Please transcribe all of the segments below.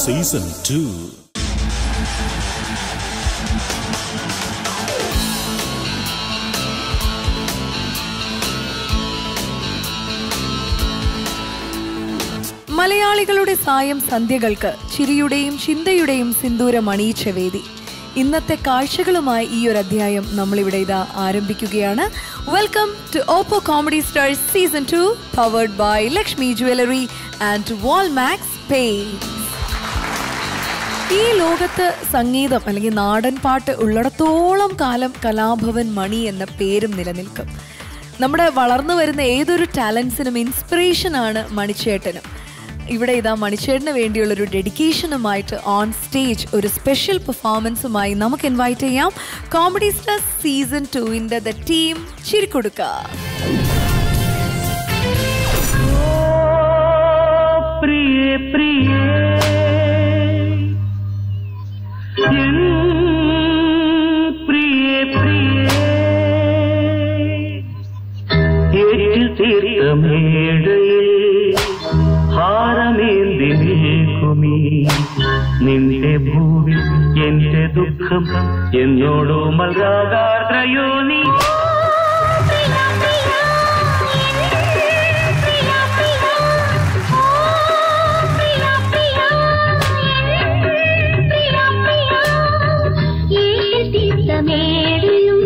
Season two മലയാളികളുടെ സായം സന്ധ്യകൾക്ക് ചിരിയുടെയും ചിന്തയുടെയും സിന്ദൂരം അണിയിച്ച വേദി ഇന്നത്തെ കാഴ്ചകളുമായി ഈ ഒരു അധ്യായം നമ്മളിവിടെ ഇതാ ആരംഭിക്കുകയാണ് welcome to Oppo comedy stars season two powered by Lakshmi jewellery and Walmax pay ഈ ലോകത്ത് സംഗീതം അല്ലെങ്കിൽ നാടൻ പാട്ട് ഉള്ളിടത്തോളം കാലം കലാഭവൻ മണി എന്ന പേരും നിലനിൽക്കും നമ്മുടെ വളർന്നു വരുന്ന ഏതൊരു ടാലൻസിനും ഇൻസ്പിറേഷനാണ് മണിച്ചേട്ടനും ഇവിടെ ഇതാ മണിച്ചേട്ടന് വേണ്ടിയുള്ള ഒരു ഡെഡിക്കേഷനുമായിട്ട് ഓൺ സ്റ്റേജ് ഒരു സ്പെഷ്യൽ പെർഫോമൻസുമായി നമുക്ക് ഇൻവൈറ്റ് ചെയ്യാം കോമഡി സ്റ്റാർ സീസൺ ടുവിൻ്റെ ദ ടീം ചിരിക്കൊടുക്ക പ്രിയേ പ്രിയേ എൻ പ്രിയേ പ്രിയേ ഏറ്റിൽ തീർത്ത മേടയിൽ ഹാരമേന്തി നിൽക്കുമീ നിന്റെ ഭൂവി എന്റെ ദുഃഖം എന്നോടോ മൽരാഗാർദ്രയോ നീ മേടിലും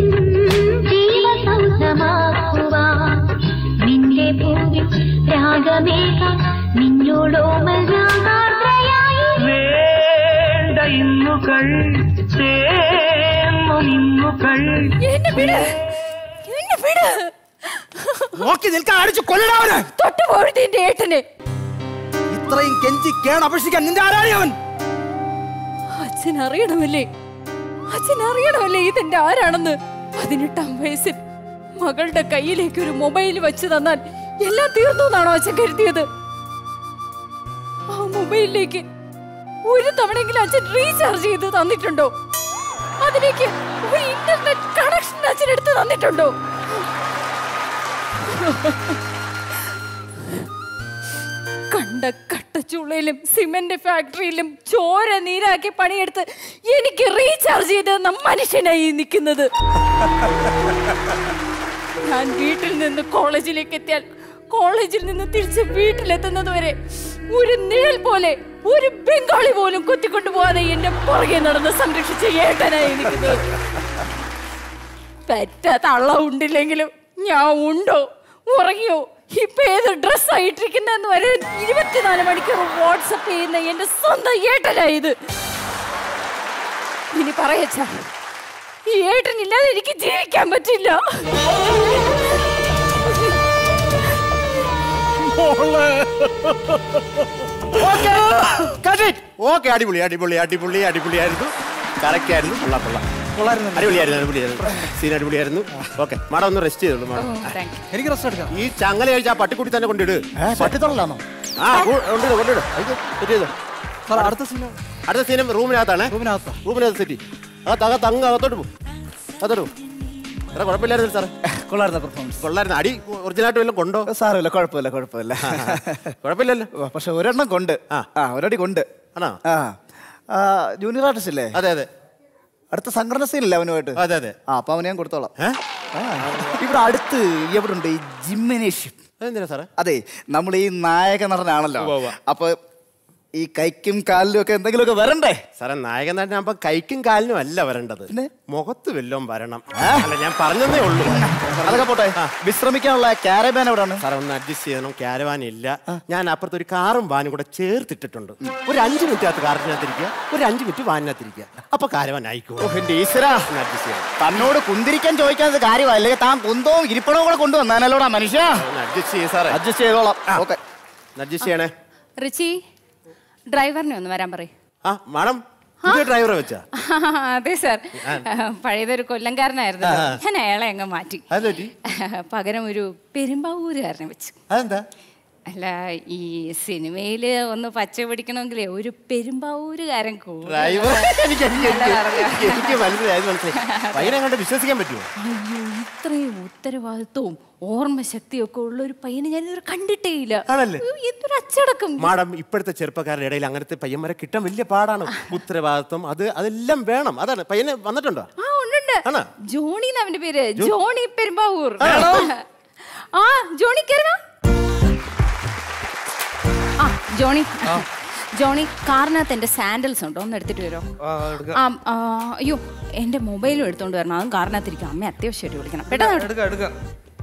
ജീവസൗധമാക്കുവാൻ നിന്റെ ഭൂമി രാഗമേഘ നിന്നോടോമൽ രാഗാർദ്രയായി വേണ്ട ഇന്നുകൾ തേന്നു നിന്നുകൾ നോക്കി നിൽക്കാൻ അടിച്ചു കൊല്ലടാവന് തൊട്ടുപോഴത്തിന്റെ ഏട്ടന് ഇത്രയും കെഞ്ചി കേൺ അപേക്ഷിക്കാൻ നിന്റെ ആരാണ് അവൻ അച്ഛൻ അറിയണമല്ലേ അച്ഛൻ അറിയണമല്ലേ ഇതെന്റെ ആരാണെന്ന് പതിനെട്ടാം വയസ്സിൽ മകളുടെ കയ്യിലേക്ക് ഒരു മൊബൈൽ വെച്ച് തന്നാൽ എല്ലാം തീർന്നു എന്നാണോ അച്ഛൻ കരുതിയത് ആ മൊബൈലിലേക്ക് ഒരു തവണയെങ്കിലും അച്ഛൻ റീചാർജ് ചെയ്ത് തന്നിട്ടുണ്ടോ അതിലേക്ക് ഒരു ഇന്റർനെറ്റ് കണക്ഷൻ അച്ഛൻ എടുത്ത് തന്നിട്ടുണ്ടോ കണ്ട കട്ടച്ചുള്ളയിലും സിമന്റ് ഫാക്ടറിയിലും ചോര നീരാക്കി പണിയെടുത്ത് എനിക്ക് റീചാർജ് ചെയ്ത് തന്ന മനുഷ്യനായി നിൽക്കുന്നത് ഞാൻ വീട്ടിൽ നിന്ന് കോളേജിലേക്ക് എത്തിയാൽ കോളേജിൽ നിന്ന് തിരിച്ച് വീട്ടിലെത്തുന്നത് വരെ ഒരു നിഴൽ പോലെ ഒരു ബംഗാളി പോലും കൊത്തിക്കൊണ്ടു പോകാതെ എന്റെ പുറകെ നടന്ന് സംരക്ഷിച്ച ഏട്ടനായി നിൽക്കുന്നത് പെറ്റ തള്ള ഉണ്ടില്ലെങ്കിലും ഞാൻ ഉണ്ടോ ഉറങ്ങിയോ ഇപ്പൊ ഏത് ഡ്രസ് ആയിട്ടിരിക്കുന്നെന്ന് വരെ ഇരുപത്തിനാല് മണിക്കൂർ വാട്സപ്പ് ചെയ്യുന്ന എന്റെ സ്വന്തം ഏട്ടനായത് ഇനി പറയച്ച ഈ ഏട്ടനില്ലാതെ എനിക്ക് ജീവിക്കാൻ പറ്റില്ല ഓക്കെ അടിപൊളി അടിപൊളി അടിപൊളി അടിപൊളിയായിരുന്നു കറക്റ്റ് ആയിരുന്നു കൊള്ളാം കൊള്ളാം അടിപൊളിയായിരുന്നു അടിപൊളിയായിരുന്നു സീൻ അടിപൊളിയായിരുന്നു ഓക്കെ മാഡം ഒന്ന് റെസ്റ്റ് ചെയ്തോളൂ മാഡം എനിക്ക് റെസ്റ്റ് എടുക്കാം ഈ ചങ്ങല കഴിച്ച് ആ പട്ടിക്കുട്ടി തന്നെ കൊണ്ടിട് പട്ടിത്തുള്ളാണോ ആ കൊ- കൊണ്ടിട് കൊണ്ടിട് സെറ്റ് ചെയ്തോ സാർ അടുത്ത സീനോ അടുത്ത സീനം റൂമിനകത്താണ് റൂമിനകത്താ റൂമിനകത്ത് സെറ്റ് അകത്ത് അകത്ത് അങ്ങ് അകത്തോട്ട് പോകും അകത്തോട്ട് പോകും എടാ കുഴപ്പമില്ലായിരുന്നു സാറേ കൊള്ളായിരുന്ന പെർഫോമൻസ് കൊള്ളായിരുന്നു അടി ഒറിജിനായിട്ട് വല്ലതും കൊണ്ടോ സാരമില്ല കുഴപ്പമില്ല കുഴപ്പമില്ല കുഴപ്പമില്ലല്ലോ ഓ, പക്ഷെ ഒരെണ്ണം കൊണ്ട് ആ. ആ ഒരടി കൊണ്ട് ആണോ ആ ആ, ജൂനിയർ ആർട്ടിസ്റ്റ് അല്ലേ അതെ അതെ അടുത്ത സംഘടന സീനല്ലേ അവനുമായിട്ട് അതെ അതെ ആ അപ്പൊ അവനെ ഞാൻ കൊടുത്തോളാം ഏ ആ, ഇവിടെ അടുത്ത് എവിടെ ഉണ്ട് ഈ ജിംനേഷ്യം അതെന്തിനാ സാറേ അതെ നമ്മൾ ഈ നായക നടനാണല്ലോ ഉവ്വ് ഉവ്വ്. അപ്പൊ ഈ കൈക്കും കാലിലും ഒക്കെ എന്തെങ്കിലുമൊക്കെ വരണ്ടേ സാറേ നായകൻ നാട്ടിനാകുമ്പോ കൈക്കും കാലിനും അല്ല വരേണ്ടത് പിന്നെ? മുഖത്ത് വല്ലതും വരണം അല്ല ഞാൻ പറഞ്ഞതേ ഉള്ളൂ അതൊക്കെ പോട്ടെ വിശ്രമിക്കാനുള്ള ക്യാരബാൻ എവിടെയാണ് സാറേ ഒന്ന് അഡ്ജസ്റ്റ് ചെയ്യണം ക്യാരവാൻ ഇല്ല ഞാൻ അപ്പുറത്ത് ഒരു കാറും വാനും കൂടെ ചേർത്തിട്ടിട്ടുണ്ട് ഒരു അഞ്ച് മിനിറ്റ് അകത്ത് കാറിനകത്തിരിക്കുക ഒരു അഞ്ച് മിനിറ്റ് വാനിനകത്തിരിക്കുക അപ്പൊ കാരവാൻ ആയിക്കോളും എന്റെ ഈശ്വര ഒന്ന് അഡ്ജസ്റ്റ് ചെയ്യണം തന്നോട് കുന്തിരിക്കാൻ ചോദിക്കാത്ത കാര്യമല്ല അല്ലെങ്കിൽ താൻ കുന്തവും ഇരിപ്പണവും കൂടെ കൊണ്ടുവന്നാനല്ലോടാ മനുഷ്യ ഒന്ന് അഡ്ജസ്റ്റ് ചെയ്യ സാറേ അഡ്ജസ്റ്റ് ചെയ്തോളാം ഓക്കെ ഒന്ന് അഡ്ജസ്റ്റ് ചെയ്യണേ റിച്ചി ഡ്രൈവറിനെ ഒന്ന് വരാൻ പറയും ആ മാഡം പുതിയ ഡ്രൈവറെ വെച്ചാ അതെ സാർ പഴയതൊരു കൊല്ലംകാരനായിരുന്നു ഞാൻ അയാളെ അങ്ങ് മാറ്റി അതെന്താ പറ്റി? പകരം ഒരു പെരുമ്പാവൂരുകാരനെ വെച്ചു അതെന്താ അല്ല ഈ സിനിമയില് ഒന്ന് പച്ച പിടിക്കണമെങ്കിലേ ഒരു പെരുമ്പാവൂരുകാരൻ കൂടെ ഡ്രൈവർ എനിക്ക് എനിക്ക് നല്ല പറഞ്ഞോ. എനിക്ക് എനിക്ക് മനസ്സിലായി അത് മനസ്സിലായി പയ്യനെ കണ്ട് വിശ്വസിക്കാൻ പറ്റുമോ അയ്യോ ഇത്രയും ഉത്തരവാദിത്വവും ഓർമ്മശക്തിയും ഒക്കെ ഉള്ള ഒരു പയ്യനെ ഞാൻ ഇതുവരെ കണ്ടിട്ടേ ഇല്ല ആണല്ലേ? അയ്യോ, എന്തൊരു അച്ചടക്കം മാഡം ഇപ്പോഴത്തെ ചെറുപ്പക്കാരുടെ ഇടയിൽ അങ്ങനത്തെ പയ്യന്മാരെ കിട്ടാൻ വലിയ പാടാണ് ഉത്തരവാദിത്വം അത് അതെല്ലാം വേണം അതാണ് പയ്യനെ വന്നിട്ടുണ്ടോ ആ ഉണ്ടുണ്ട് ആണോ? ജോണി എന്ന് അവന്റെ പേര് ജോണി പെരുമ്പാവൂർ ആ ജോണി കയറുക ആ ജോണി ജോണി കാറിനകത്ത് എന്റെ സാൻഡൽസ് ഉണ്ടോ ഒന്ന് എടുത്തിട്ട് വരുമോ ആ ആ, അയ്യോ എന്റെ മൊബൈലും എടുത്തോണ്ട് വരണം അതും കാറിനകത്തിരിക്കും അമ്മ അത്യാവശ്യമായിട്ട് വിളിക്കണം പെട്ടെന്ന് എടു. എടുക്കാം എടുക്കാം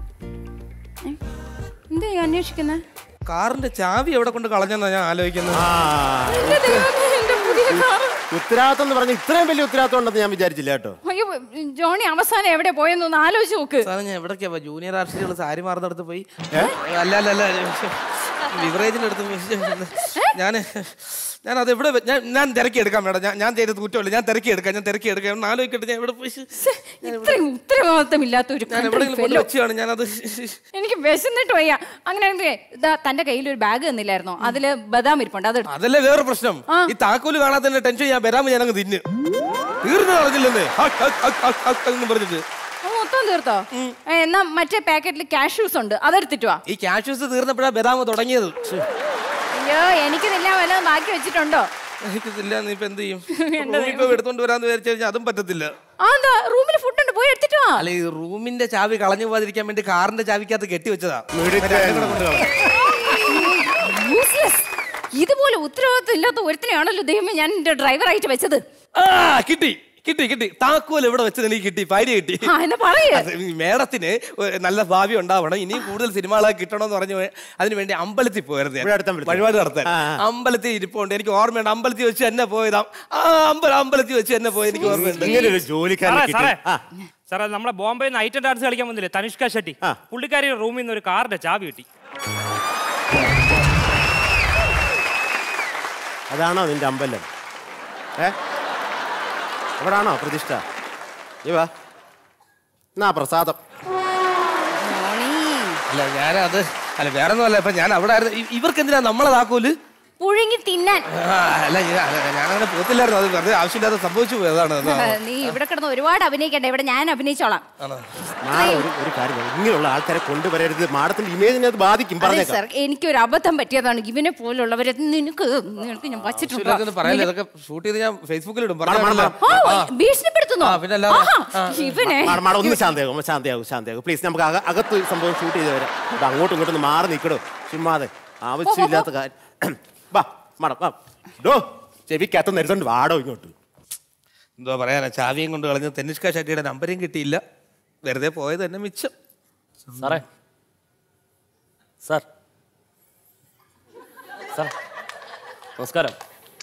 എന്താ ഈ അന്വേഷിക്കുന്നത് കാറിന്റെ ചാവി എവിടെ കൊണ്ട് കളഞ്ഞെന്നാ ഞാൻ ആലോചിക്കുന്നത് ആ എന്റെ ദൈവമേ, എന്റെ പുതിയ കാറ് ഉത്തരവാദിത്വം എന്ന് പറഞ്ഞ ഇത്രയും വലിയ ഉത്തരവാദിത്വം ഉണ്ടെന്ന് ഞാൻ വിചാരിച്ചില്ല കേട്ടോ അയ്യോ ജോണി അവസാനം എവിടെ പോയെന്നൊന്ന് ആലോചിച്ച് നോക്ക് സാറേ ഞാൻ എവിടേക്കാ പോയി? ജൂനിയർ ആർട്ടിസ്റ്റുകൾ സാരി മാറുന്നിടത്ത് പോയി അല്ല അല്ല അല്ല ബിവറേജിന്റെ അടുത്ത് പോയി. ഞാൻ ഞാൻ അത് എവിടെ വെ- ഞാൻ ഞാൻ തിരക്കി എടുക്കാം മേഡം ഞാൻ ഞാൻ ചെയ്തത് കുറ്റമല്ല ഞാൻ തിരക്കി എടുക്കാം ഞാൻ തിരക്കി എടുക്കാം ഒന്ന് ആലോചിക്കട്ടെ ഞാൻ എവിടെ പോയി ഇത്രയും ഉത്തരവാദിത്തമില്ലാത്ത ഒരു ഞാൻ country എവിടെയെങ്കിലും കൊണ്ട് fellow. വെച്ചാണ് ഞാനത് എനിക്ക് വിശന്നിട്ട് വയ്യ അങ്ങനെയാണെങ്കിൽ ഇതാ തന്റെ കയ്യിൽ ഒരു ബാഗ് തന്നില്ലായിരുന്നോ അതില് ബദാം ഇരിപ്പുണ്ട് അത് എടുത്തോ. അതല്ലേ വേറെ പ്രശ്നം ആ. ഈ താക്കോല് കാണാത്തതിന്റെ ടെൻഷൻ ഞാൻ വരാമ ഞാനങ്ങ് തിന്ന് തീർന്നു കളഞ്ഞില്ലെന്നേ ഹക്ക്, ഹക്ക്, ഹക്ക്, ഹക്ക്, ഹക്ക് എന്ന് പറഞ്ഞിട്ട് അത് മൊത്തം തീർത്തോ ഏ, എന്നാ മറ്റേ പാക്കറ്റിൽ കാഷ്യൂസ് ഉണ്ട് അതെടുത്തിട്ട് വാ ഈ ക്യാഷ്യൂസ് തീർന്നപ്പോഴാ ബദാമ തുടങ്ങിയത് അയ്യോ എനിക്കിതില്ല വല്ലതും ബാക്കി വെച്ചിട്ടുണ്ടോ എനിക്കിതില്ല നീ ഇപ്പൊ എന്ത് ചെയ്യും റൂമിൽ ഇപ്പൊ എടുത്തോണ്ട് വരാന്ന് വിചാരിച്ചു കഴിഞ്ഞാൽ അതും പറ്റത്തില്ല ആ എന്താ റൂമിൽ ഫുഡ് ഉണ്ട് പോയി എടുത്തിട്ട് വാ അല്ല ഈ റൂമിന്റെ ചാവി കളഞ്ഞു പോകാതിരിക്കാൻ വേണ്ടി കാറിന്റെ ചാവിക്കകത്ത് കെട്ടി വെച്ചതാ യൂസ്ലെസ് ഇതുപോലെ ഉത്തരവാദിത്വം ഇല്ലാത്ത ഒരുത്തിനെയാണല്ലോ ദൈവമേ ഞാൻ എന്റെ ഡ്രൈവറായിട്ട് വെച്ചത് ആ കിട്ടി കിട്ടി കിട്ടി താക്കോൽ എവിടെ വെച്ചത് എനിക്ക് കിട്ടി ഭാര്യ കിട്ടി ആ എന്നാ പറയേ അത് ഈ മേഡത്തിന് ഒരു നല്ല ഭാവി ഉണ്ടാവണം ഇനിയും കൂടുതൽ സിനിമകളൊക്കെ കിട്ടണമെന്ന് പറഞ്ഞു അതിന് വേണ്ടി അമ്പലത്തിൽ പോയിരുന്നു ഞാൻ. ഇവിടെ അടുത്ത അമ്പലത്തിൽ? വഴിപാട് നടത്താൻ ആ, ആ. അമ്പലത്തിൽ ഇരിപ്പുണ്ട് എനിക്ക് ഓർമ്മയുണ്ട് അമ്പലത്തിൽ വെച്ച് എന്നെ പോയതാ ആ അമ്പലം അമ്പലത്തിൽ വെച്ച് എന്നെ പോയി എനിക്ക് ഓർമ്മയുണ്ട് ഇങ്ങനെ ഒരു ജോലിക്കാരൻ സാറേ സാറേ ആ സാറേ നമ്മുടെ ബോംബെ ഐറ്റം ഡാൻസ് കളിക്കാൻ വന്നില്ലേ തനിഷ്ക ഷെട്ടി ആ. പുള്ളിക്കാരി റൂമിൽ നിന്ന് ഒരു കാറിന്റെ ചാവി കിട്ടി അതാണോ നിന്റെ അമ്പലം ഏ എവിടാണോ പ്രതിഷ്ഠ നീ വാ എന്നാ പ്രസാദം മോണി അല്ല ഞാനത് അല്ല വേറെ ഒന്നും അല്ല ഇപ്പൊ ഞാൻ അവിടെ ആയിരുന്നു ഇ- ഇവർക്ക് എന്തിനാ നമ്മളെ താക്കോല് പുഴുങ്ങി തിന്നാൻ ആ, അല്ല ഞാൻ ഞാനങ്ങനെ പോത്തില്ലായിരുന്നു അത് വെറുതെ ആവശ്യമില്ലാതെ സംഭവിച്ചു പോയതാണ് അത്. നീ ഇവിടെ കിടന്ന് ഒരുപാട് അഭിനയിക്കണ്ട ഇവിടെ ഞാൻ അഭിനയിച്ചോളാം ആണോ? മാഡം ഒരു ഒരു കാര്യം ചെയ്യ്. ഇങ്ങനെയുള്ള ആൾക്കാരെ കൊണ്ടുവരരുത് മാഡത്തിന്റെ ഇമേജിനെ അത് ബാധിക്കും അതെ പറഞ്ഞേക്കാം സർ എനിക്കൊരു അബദ്ധം പറ്റിയതാണ് ഇവനെ പോലുള്ളവരെ നിനക്ക് നിനക്ക് ഞാൻ വച്ചിട്ടുണ്ട് ആവശ്യമില്ലാത്തൊന്നും പറയല്ലേ ഇതൊക്കെ ഷൂട്ട് ചെയ്ത് ഞാൻ ഫേസ്ബുക്കിൽ ഇടും മാഡം, മാഡം, ആ, ഭീഷണിപ്പെടുത്തുന്നു ആ, പിന്നെ അല്ലാതെ. ആഹാ, ഇവനെ മാഡം മാഡം ഒന്ന് ശാന്തയാകും ശാന്തയാകും ശാന്തയാകും പ്ലീസ് നമുക്ക് അക- അകത്ത് സംഭവം ഷൂട്ട് ചെയ്ത് വരാം ഇത് അങ്ങോട്ടും ഇങ്ങോട്ടും ഒന്ന് മാറി നിൽക്കടോ ചുമ്മാതെ ആവശ്യമില്ലാത്ത കാര്യം വാ മാഡം വാ ഡോ ചെവിക്കകത്ത് നേരിട്ടുണ്ട് വാടോ ഇങ്ങോട്ട് എന്തോ പറയാനാ ചാവിയും കൊണ്ട് കളഞ്ഞ തെന്നിഷ്ക ഷെട്ടിയുടെ നമ്പരും കിട്ടിയില്ല വെറുതെ പോയത് തന്നെ മിച്ചം സാറേ സാർ സാർ നമസ്കാരം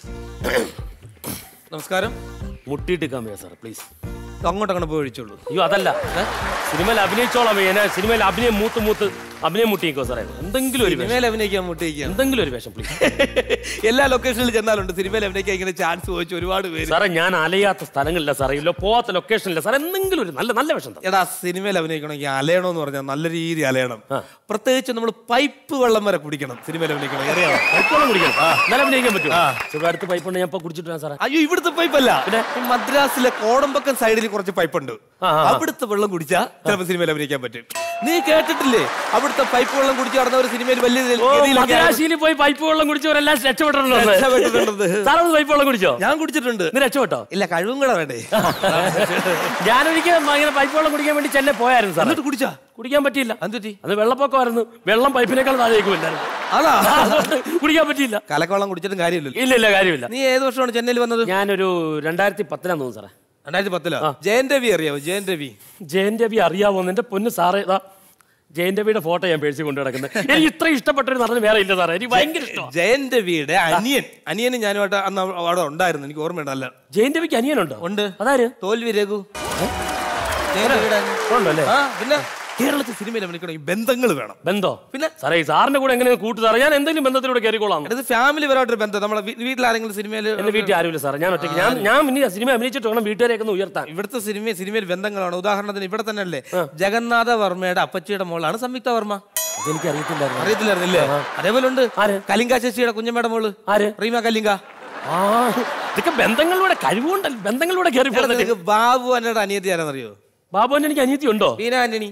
നമസ്കാരം മുട്ടിയിട്ട് വയ്യ സാർ പ്ലീസ് അങ്ങോട്ട് അങ്ങനെ പോയി ഒഴിച്ചുള്ളൂ അയ്യോ അതല്ല സിനിമയിൽ അഭിനയിച്ചോളാം വയ്യ. എന്നെ സിനിമയിൽ അഭിനയം മൂത്ത് മൂത്ത് അഭിനയം മുട്ടിക്കോ സാറേ എന്തെങ്കിലും ഒരു വേഷം സിനിമയിൽ അഭിനയിക്കാൻ മുട്ടിയിരിക്കുകയാണ് എന്തെങ്കിലും ഒരു വേഷം പ്ലീസ് എല്ലാ ലൊക്കേഷനിൽ ചെന്നാലുണ്ട് സിനിമയിൽ അഭിനയിക്കാൻ ഇങ്ങനെ ചാൻസ് ചോദിച്ചു ഒരുപാട് പേര് സാറേ ഞാൻ അലയാത്ത സ്ഥലങ്ങളില്ല സാറേ ഇല്ല പോവാത്ത ലൊക്കേഷനില്ല സാർ എന്തെങ്കിലും ഒരു നല്ല നല്ല വേഷം താ. എടാ സിനിമയിൽ അഭിനയിക്കണമെങ്കിൽ അലയണം എന്ന് പറഞ്ഞാൽ നല്ല രീതി അലയണം പ്രത്യേകിച്ച് നമ്മൾ പൈപ്പ് വെള്ളം വരെ കുടിക്കണം സിനിമയിൽ അഭിനയിക്കണം അറിയാമോ പൈപ്പോളം കുടിക്കണം എന്നാലും അഭിനയിക്കാൻ പറ്റുമോ ഇവിടെ അടുത്ത് പൈപ്പ് ഉണ്ട് ഞാൻ ഇപ്പൊ കുടിച്ചിട്ട് വരാം സാറേ അയ്യോ ഇവിടുത്തെ പൈപ്പല്ല പിന്നെ ഈ മദ്രാസിലെ കോടമ്പക്കം സൈഡിൽ കുറച്ച് പൈപ്പുണ്ട് ആ, ആ. അവിടുത്തെ വെള്ളം കുടിച്ചാൽ ചിലപ്പോൾ സിനിമയിൽ അഭിനയിക്കാൻ പറ്റും നീ കേട്ടിട്ടില്ലേ അവിടുത്തെ പൈപ്പ് വെള്ളം കുടിച്ച് നടന്ന ഒരു സിനിമയിൽ വലിയ ഓ ഗതിയിലൊക്കെ ആയിരുന്നു. മദ്രാശിയിൽ പോയി പൈപ്പ് വെള്ളം കുടിച്ചവരെല്ലാം രക്ഷപ്പെട്ടിട്ടുണ്ടോ രക്ഷപ്പെട്ടിട്ടുണ്ട്. സാറേ ഒന്ന് പൈപ്പ് വെള്ളം കുടിച്ചോ ഞാൻ കുടിച്ചിട്ടുണ്ട് ഇന്ന് രക്ഷപ്പെട്ടോ ഇല്ല കഴിവും കൂടെ വേണ്ടേ ഞാനൊരിക്കലും ഇങ്ങനെ പൈപ്പ് വെള്ളം കുടിക്കാൻ വേണ്ടി ചെന്നൈ പോയായിരുന്നു സാർ എന്നിട്ട് കുടിച്ചാ കുടിക്കാൻ പറ്റിയില്ല എന്തുറ്റി അത് വെള്ളപ്പൊക്കമായിരുന്നു വെള്ളം പൈപ്പിനേക്കാൾ താഴേക്കും ഇല്ലായിരുന്നു അതാ അതുകൊണ്ട് കുടിക്കാൻ പറ്റിയില്ല കലക്കവെള്ളം കുടിച്ചിട്ടും കാര്യമില്ലല്ലോ ഇല്ല ഇല്ല കാര്യമില്ല നീ ഏത് വർഷമാണ് ചെന്നൈയിൽ വന്നത് ഞാനൊരു രണ്ടായിരത്തി പത്തിനാന്ന് തോന്നുന്നു സാറേ രണ്ടായിരത്തി പത്തിലോ ജയൻ രവി അറിയാവോ ജയൻ രവി ജയൻ രവി അറിയാവോ എന്റെ പൊന്ന് സാറേ ഇതാ ജയൻ രവിയുടെ ഫോട്ടോ ഞാൻ പേഴ്സി കൊണ്ടു കിടക്കുന്നത് എനിക്ക് ഇത്രയും ഇഷ്ടപ്പെട്ട ഒരു നടന് വേറെ ഇല്ല സാറേ എനിക്ക് ഭയങ്കര ഇഷ്ടമാണ് ജയൻ രവിയുടെ അനിയൻ അനിയനും ഞാനുമായിട്ട് അന്ന് അവിടെ ഉണ്ടായിരുന്നു എനിക്ക് ഓർമ്മയുണ്ട് നല്ല ജയൻ രവിക്ക് അനിയനുണ്ടോ ഉണ്ട് അതാര് തോൽവി രഘു ജയൻ രവിയുടെ അനിയൻ. ഉണ്ടല്ലേ ആ പിന്നെ കേരളത്തിൽ സിനിമയിൽ അഭിനയിക്കണമെങ്കിൽ ബന്ധങ്ങൾ വേണം ബന്ധോ പിന്നെ? സാറേ ഈ സാറിന്റെ കൂടെ എങ്ങനെ കൂട്ടു സാറേ ഞാൻ എന്തെങ്കിലും ബന്ധത്തിലൂടെ കയറിക്കോളാം ഇത് ഫാമിലി പരമായിട്ടൊരു ബന്ധം നമ്മളെ വീ- വീട്ടിൽ ആരെങ്കിലും സിനിമയിൽ എന്റെ വീട്ടിൽ ആരുമില്ല സാറേ ഞാൻ ഒറ്റയ്ക്ക് ഞാൻ ഞാൻ ഇനി സിനിമ അഭിനയിച്ചിട്ട് വേണം വീട്ടുകാരെയൊക്കെ ഒന്ന് ഉയർത്താൻ ഇവിടുത്തെ സിനിമ സിനിമയിൽ ബന്ധങ്ങളാണ് ഉദാഹരണത്തിന് ഇവിടെ തന്നെ അല്ലേ ജഗന്നാഥ വർമ്മയുടെ അപ്പച്ചിയുടെ മോളാണ് സംയുക്ത വർമ്മ അതെനിക്ക് അറിയത്തില്ലായിരുന്നു അറിയത്തില്ലായിരുന്നില്ലേ അതേപോലെ ഉണ്ട് ആര്? കലിംഗ ശശിയുടെ കുഞ്ഞമ്മയുടെ മോള് ആര്? റീമ കലിംഗ ആ ഇതൊക്കെ ബന്ധങ്ങളിലൂടെ കഴിവുകൊണ്ടല്ല ബന്ധങ്ങളിലൂടെ കയറി എടാ, പോകുന്നത് നിനക്ക് ബാബു എന്നോട് അനിയത്തി ആരാന്നറിയോ ബാബുവിന് എനിക്ക് അനിയത്തി ഉണ്ടോ ബീന ആന്റണി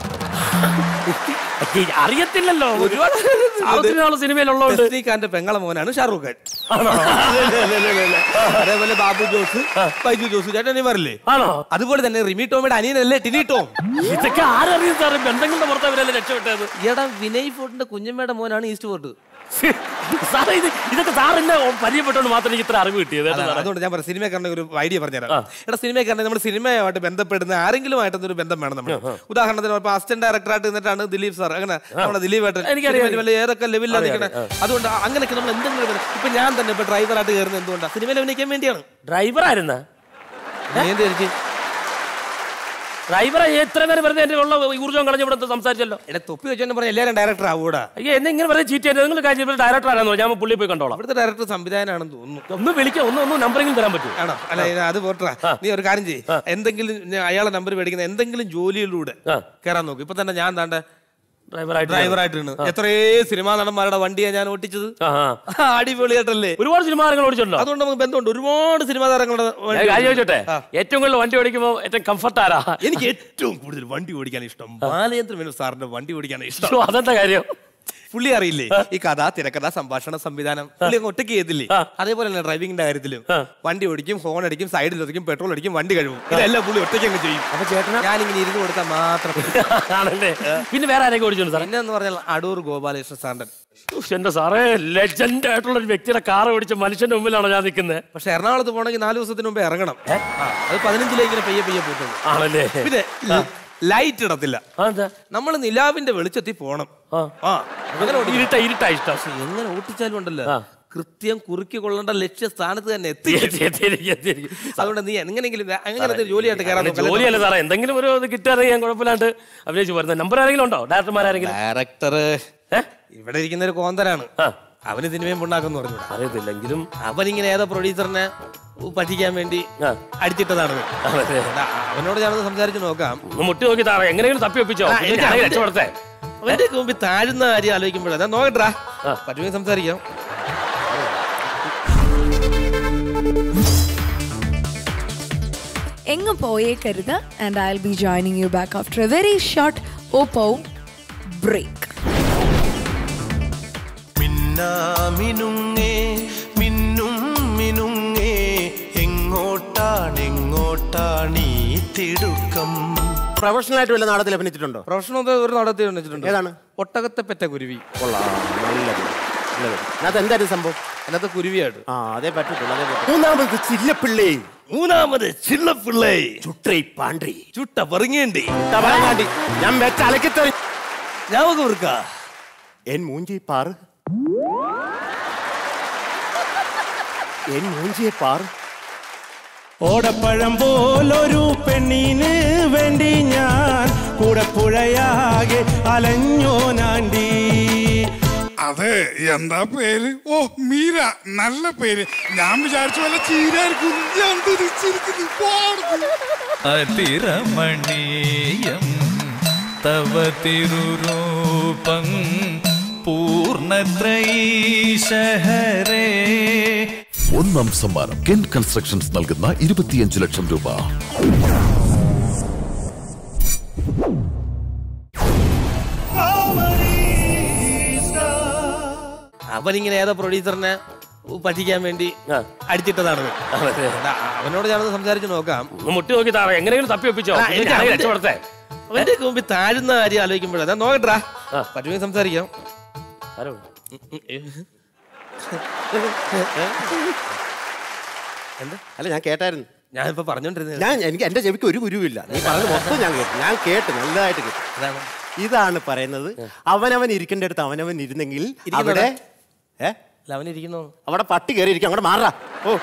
അറിയത്തില്ലല്ലോ ഒരുപാട് സാവത്രിനാള് സിനിമയിലുള്ളതുകൊണ്ട് രജനീകാന്ത് പെങ്ങളെ മോനാണ് ഷാറൂഖ് ഖാൻ അതേപോലെ ബാബു ജോസ് ബൈജു ജോസ് ചേട്ടനിമാരില്ലേ ആണോ അതുപോലെ തന്നെ റിമി ടോമിയുടെ അനിയനല്ലേ ടിനി ടോം ഇതൊക്കെ ആരറിയും സാറേ ബന്ധങ്ങളുടെ പുറത്ത് അവരല്ലേ രക്ഷപ്പെട്ടത് എടാ വിനയ് ഫോർട്ടിന്റെ കുഞ്ഞമ്മയുടെ മോനാണ് ഈസ്റ്റ് ഫോർട്ട് സാറേ ഇത് ഇതൊക്കെ സാറിന്റെ പരിചയപ്പെട്ടോണ്ട് മാത്രം എനിക്ക് ഇത്ര അറിവ് കിട്ടിയത് കേട്ടോ അതാണ്. സാറേ. അതുകൊണ്ട് ഞാൻ പറയാം സിനിമക്കാരനെ ഒരു ഐഡിയ പറഞ്ഞുതരാം ആ. എടാ സിനിമക്കാരനെ നമ്മൾ സിനിമയുമായിട്ട് ബന്ധപ്പെടുന്ന ആരെങ്കിലും ആയിട്ടൊരു ബന്ധം വേണം നമ്മൾ ഉദാഹരണത്തിന് ഇപ്പൊ അസിസ്റ്റന്റ് ഡയറക്ടറായിട്ട് നിന്നിട്ടാണ് ദിലീപ് സാർ അങ്ങനെ നമ്മുടെ ദിലീപ് ഏട്ടൻ എനിക്കറിയാം. സിനിമയിൽ വല്ല ഏതൊക്കെ ലെവലിലാണ് അറിയാം, നിൽക്കുന്നത് അതുകൊണ്ട് അങ്ങനെയൊക്കെ നമ്മൾ എന്തെങ്കിലും ബന്ധം- ഇപ്പൊ ഞാൻ തന്നെ ഇപ്പൊ ഡ്രൈവറായിട്ട് കയറുന്നത് എന്തുകൊണ്ടാണ് സിനിമയിൽ അഭിനയിക്കാൻ വേണ്ടിയാണ് ഡ്രൈവറായിരുന്ന നീ എന്ത് വിചാരിച്ച്? ഡ്രൈവറെ എത്ര നേരം വെറുതെ എന്റെ ഉള്ള ഊർജ്ജം കളഞ്ഞ് ഇവിടെ സംസാരിച്ചല്ലോ എടാ തൊപ്പി വെച്ചോണ്ട് പറഞ്ഞ എല്ലാവരും ഡയറക്ടർ ആവൂടാ അയ്യോ എന്നെ ഇങ്ങനെ വെറുതെ ചീറ്റ് ചെയ്ത് നിങ്ങൾ കാര്യം ഡയറക്ടർ ആരാന്നോ ഞാൻ പുള്ളി പോയി കണ്ടോളാം അവിടുത്തെ ഡയറക്ടർ സംവിധാനമാണെന്ന് തോന്നുന്നു ഒന്ന് വിളിക്കാം ഒന്ന് ഒന്ന് നമ്പറെങ്കിലും തരാൻ പറ്റും ആണോ അല്ല ഇത് അത് പോട്ടാ നീ ഒരു കാര്യം ചെയ്യ് എന്തെങ്കിലും ഞാൻ അയാളെ നമ്പർ മേടിക്കുന്ന എന്തെങ്കിലും ജോലിയിലൂടെ ആ. കയറാൻ നോക്കും ഇപ്പൊ തന്നെ ഞാൻ താണ്ട ഡ്രൈവറായിട്ട് ഡ്രൈവറായിട്ടാണ് എത്രയോ സിനിമാ നടന്മാരുടെ വണ്ടിയാ ഞാൻ ഓട്ടിച്ചത് ആ, ആ. ആ, അടിപൊളിയായിട്ടല്ലേ ഒരുപാട് സിനിമ താരങ്ങൾ ഓടിച്ചിട്ടുണ്ടോ അതുകൊണ്ട് നമുക്ക് ബന്ധമുണ്ട് ഒരുപാട് സിനിമാ താരങ്ങളുടെ വണ്ടി ഞാൻ കാര്യം ചോദിച്ചോട്ടെ ആ. ഏറ്റവും കൂടുതൽ വണ്ടി ഓടിക്കുമ്പോ ഏറ്റവും കംഫർട്ട് ആരാ എനിക്ക് ഏറ്റവും കൂടുതൽ വണ്ടി ഓടിക്കാൻ ഇഷ്ടം ബാലചന്ദ്ര മേനോൻ സാറിന്റെ വണ്ടി ഓടിക്കാൻ ഇഷ്ടം ശ്ശോ, അതെന്താ കാര്യം പുള്ളി അറിയില്ലേ ഈ കഥ തിരക്കഥ സംഭാഷണ സംവിധാനം പുള്ളി അങ്ങ് ഒറ്റയ്ക്ക് ചെയ്തില്ലേ ആ. അതേപോലെ തന്നെ ഡ്രൈവിംഗിന്റെ കാര്യത്തിലും ആ. വണ്ടി ഓടിക്കും ഹോൺ അടിക്കും സൈഡിൽ ഒതുക്കും പെട്രോൾ അടിക്കും വണ്ടി കഴിവും ഇതെല്ലാം പുള്ളി ഒറ്റയ്ക്ക് അങ്ങ് ചെയ്യും അപ്പൊ ചേട്ടനാ ഞാനിങ്ങനെ ഇരുന്ന് കൊടുത്താൽ മാത്രം ആണല്ലേ പിന്നെ വേറെ ആരെയൊക്കെ ഓടിച്ചിട്ടുണ്ട് സാറേ പിന്നെ എന്ന് പറഞ്ഞാൽ അടൂർ ഗോപാലകൃഷ്ണ സാറിന്റെ ഉഫ്, എന്റെ സാറേ ലെജൻഡ് ആയിട്ടുള്ള ഒരു വ്യക്തിയുടെ കാർ ഓടിച്ച മനുഷ്യന്റെ മുമ്പിലാണോ ഞാൻ നിൽക്കുന്നത് പക്ഷെ എറണാകുളത്ത് പോകണമെങ്കിൽ നാല് ദിവസത്തിന് മുമ്പേ ഇറങ്ങണം ആ, അത് പതിനഞ്ചിലേക്ക് ഇങ്ങനെ പെയ്യെ പെയ്യെ പോയിട്ടുള്ളൂ ആണല്ലേ പിന്നെ ലൈറ്റ് ഇടത്തില്ല ആ, എന്താ നമ്മൾ നിലാവിന്റെ വെളിച്ചത്തിൽ പോണം ആ. ആ അങ്ങനെ ഓടിക്കണം. ഇരുട്ട ഇരുട്ടാ ഇഷ്ടം എങ്ങനെ ഓട്ടിച്ചാലും ഉണ്ടല്ലോ ആ. കൃത്യം കുറുക്കി കൊള്ളേണ്ട ലക്ഷ്യസ്ഥാനത്ത് തന്നെ എത്തി എത്തി, എത്തിയിരിക്കും, എത്തിയിരിക്കും. അതുകൊണ്ട് നീ എങ്ങനെയെങ്കിലും അങ്ങനത്തെ ജോലിയായിട്ട് കയറാൻ അങ്ങനെ ജോലിയല്ല സാറേ എന്തെങ്കിലും ഒരു ഇത് കിട്ടാതെ ഞാൻ കുഴപ്പമില്ലാണ്ട് അഭിനയിച്ച് പോരുന്നത് നമ്പർ ആരെങ്കിലും ഉണ്ടോ ഡയറക്ടർമാരെങ്കിലും ഡയറക്ടർ ഏ? ഇവിടെ ഇരിക്കുന്ന ഒരു കോന്തനാണ് ആ. അവന് സിനിമയും പുണ്ണാക്കെന്ന് പറഞ്ഞു അറിയത്തില്ലെങ്കിലും അവനിങ്ങനെ ഏതോ പ്രൊഡ്യൂസറിനെ പറ്റിക്കാൻ വേണ്ടി ആ. അടിച്ചിട്ടതാണ് അതെ. എടാ, അവനോട് ഞാനത് സംസാരിച്ച് നോക്കാം ഒന്ന് മുട്ടി നോക്കി താറേ എങ്ങനെയെങ്കിലും തപ്പി ഒപ്പിച്ചോ ആ, എനിക്ക് ഞാനേ അവന്റെ- രക്ഷപ്പെടുത്തേ അവന്റെ മുമ്പിൽ താഴുന്ന കാര്യം ആലോചിക്കുമ്പോഴേ ഞാൻ നോക്കട്ടാ ആ. പറ്റുമെങ്കിൽ സംസാരിക്കാം എങ്ങും പോയേക്കരുത് and I be joining you back after a very short Oppo break മിന്നാമിനുങ്ങേ മിന്നും മിനുങ്ങേ എങ്ങോട്ടാണ് എങ്ങോട്ടാണ് ഈ തിടുക്കം പ്രൊഫഷണൽ ആയിട്ട് വല്ല നാടകത്തിൽ അഭിനയിച്ചിട്ടുണ്ടോ പ്രൊഫഷണൽ ഒരു നടത്തി വെച്ചിട്ടുണ്ട് ഏതാണ്? ഒട്ടകത്തെ പെറ്റ കുരുവി കൊള്ളാം നല്ലത് നല്ലത് അതിനകത്ത് എന്തായിരുന്നു സംഭവം അതിനകത്ത് കുരുവിയായിട്ട് ആ അതേ പറ്റത്തുള്ളൂ അതേ പറ്റൂ മൂന്നാമത് ചില്ലപ്പിള്ളേ മൂന്നാമത് ചിള്ളപ്പിള്ളേ ചുട്രൈ പാണ്ഡ്രി ചുട്ട പറങ്ങേണ്ടി തവളങ്ങാണ്ടി ഞാൻ വെച്ച അലക്കിത്തറി ഞാവക വെറുക്ക എൻ മൂഞ്ചി പാറ് എൻ മൂഞ്ചിയെ പാറ് ഓടപ്പഴം പോലൊരു പെണ്ണിന് വേണ്ടി ഞാൻ കൂടെ പുഴയാകെ അലഞ്ഞോനാണ്ടി അതെ എന്താ പേര് ഓ മീര നല്ല പേര് ഞാൻ വിചാരിച്ചു വല്ല ചീരായിരിക്കും ഞാൻ തിരിച്ചിരിക്കുന്നു പാടുന്നു അതിരമണീയം തവ തിരുരൂപം പൂർണ്ണത്രയീശഹരേ ഒന്നാം സമ്മാനം കെൻ കൺസ്ട്രക്ഷൻസ് നൽകുന്ന ഇരുപത്തിയഞ്ച് ലക്ഷം രൂപ അവനിങ്ങനെ ഏതോ പ്രൊഡ്യൂസറിനെ പറ്റിക്കാൻ വേണ്ടി ആ. അടിച്ചിട്ടതാണ് അതെ. എടാ, അവനോട് ഞാനത് സംസാരിച്ച് നോക്കാം ഒന്ന് മുട്ടി നോക്കി താറേ എങ്ങനെയെങ്കിലും തപ്പി ഒപ്പിച്ചോ ആ, എനിക്ക് ഞാനേ അവന്റെ- രക്ഷപ്പെടുത്തേ അവന്റെ മുമ്പിൽ താഴുന്ന കാര്യം ആലോചിക്കുമ്പോഴേ ഞാൻ നോക്കട്ടാ ആ. പറ്റുമെങ്കിൽ സംസാരിക്കാം ആരോ അല്ല ഞാൻ കേട്ടായിരുന്നു ഞാനിപ്പോ പറഞ്ഞോണ്ടിരുന്നത് ഞാൻ എനിക്ക് എന്റെ ചെവിക്ക് ഒരു ഗുരുവില്ല നീ പറഞ്ഞത് മൊത്തം ഞാൻ കേട്ടു ഞാൻ കേട്ട് നല്ലതായിട്ട് കേട്ടു അതാണ്. ഇതാണ് പറയുന്നത് അവനവൻ ഇരിക്കേണ്ട അടുത്ത് അവനവൻ ഇരുന്നെങ്കിൽ ഇരിക്കുന്നതാ? അവിടെ ഏ അല്ല അവനിരിക്കുന്നു അവിടെ പട്ടി കയറി ഇരിക്കും അങ്ങോട്ട് മാറാ ഓ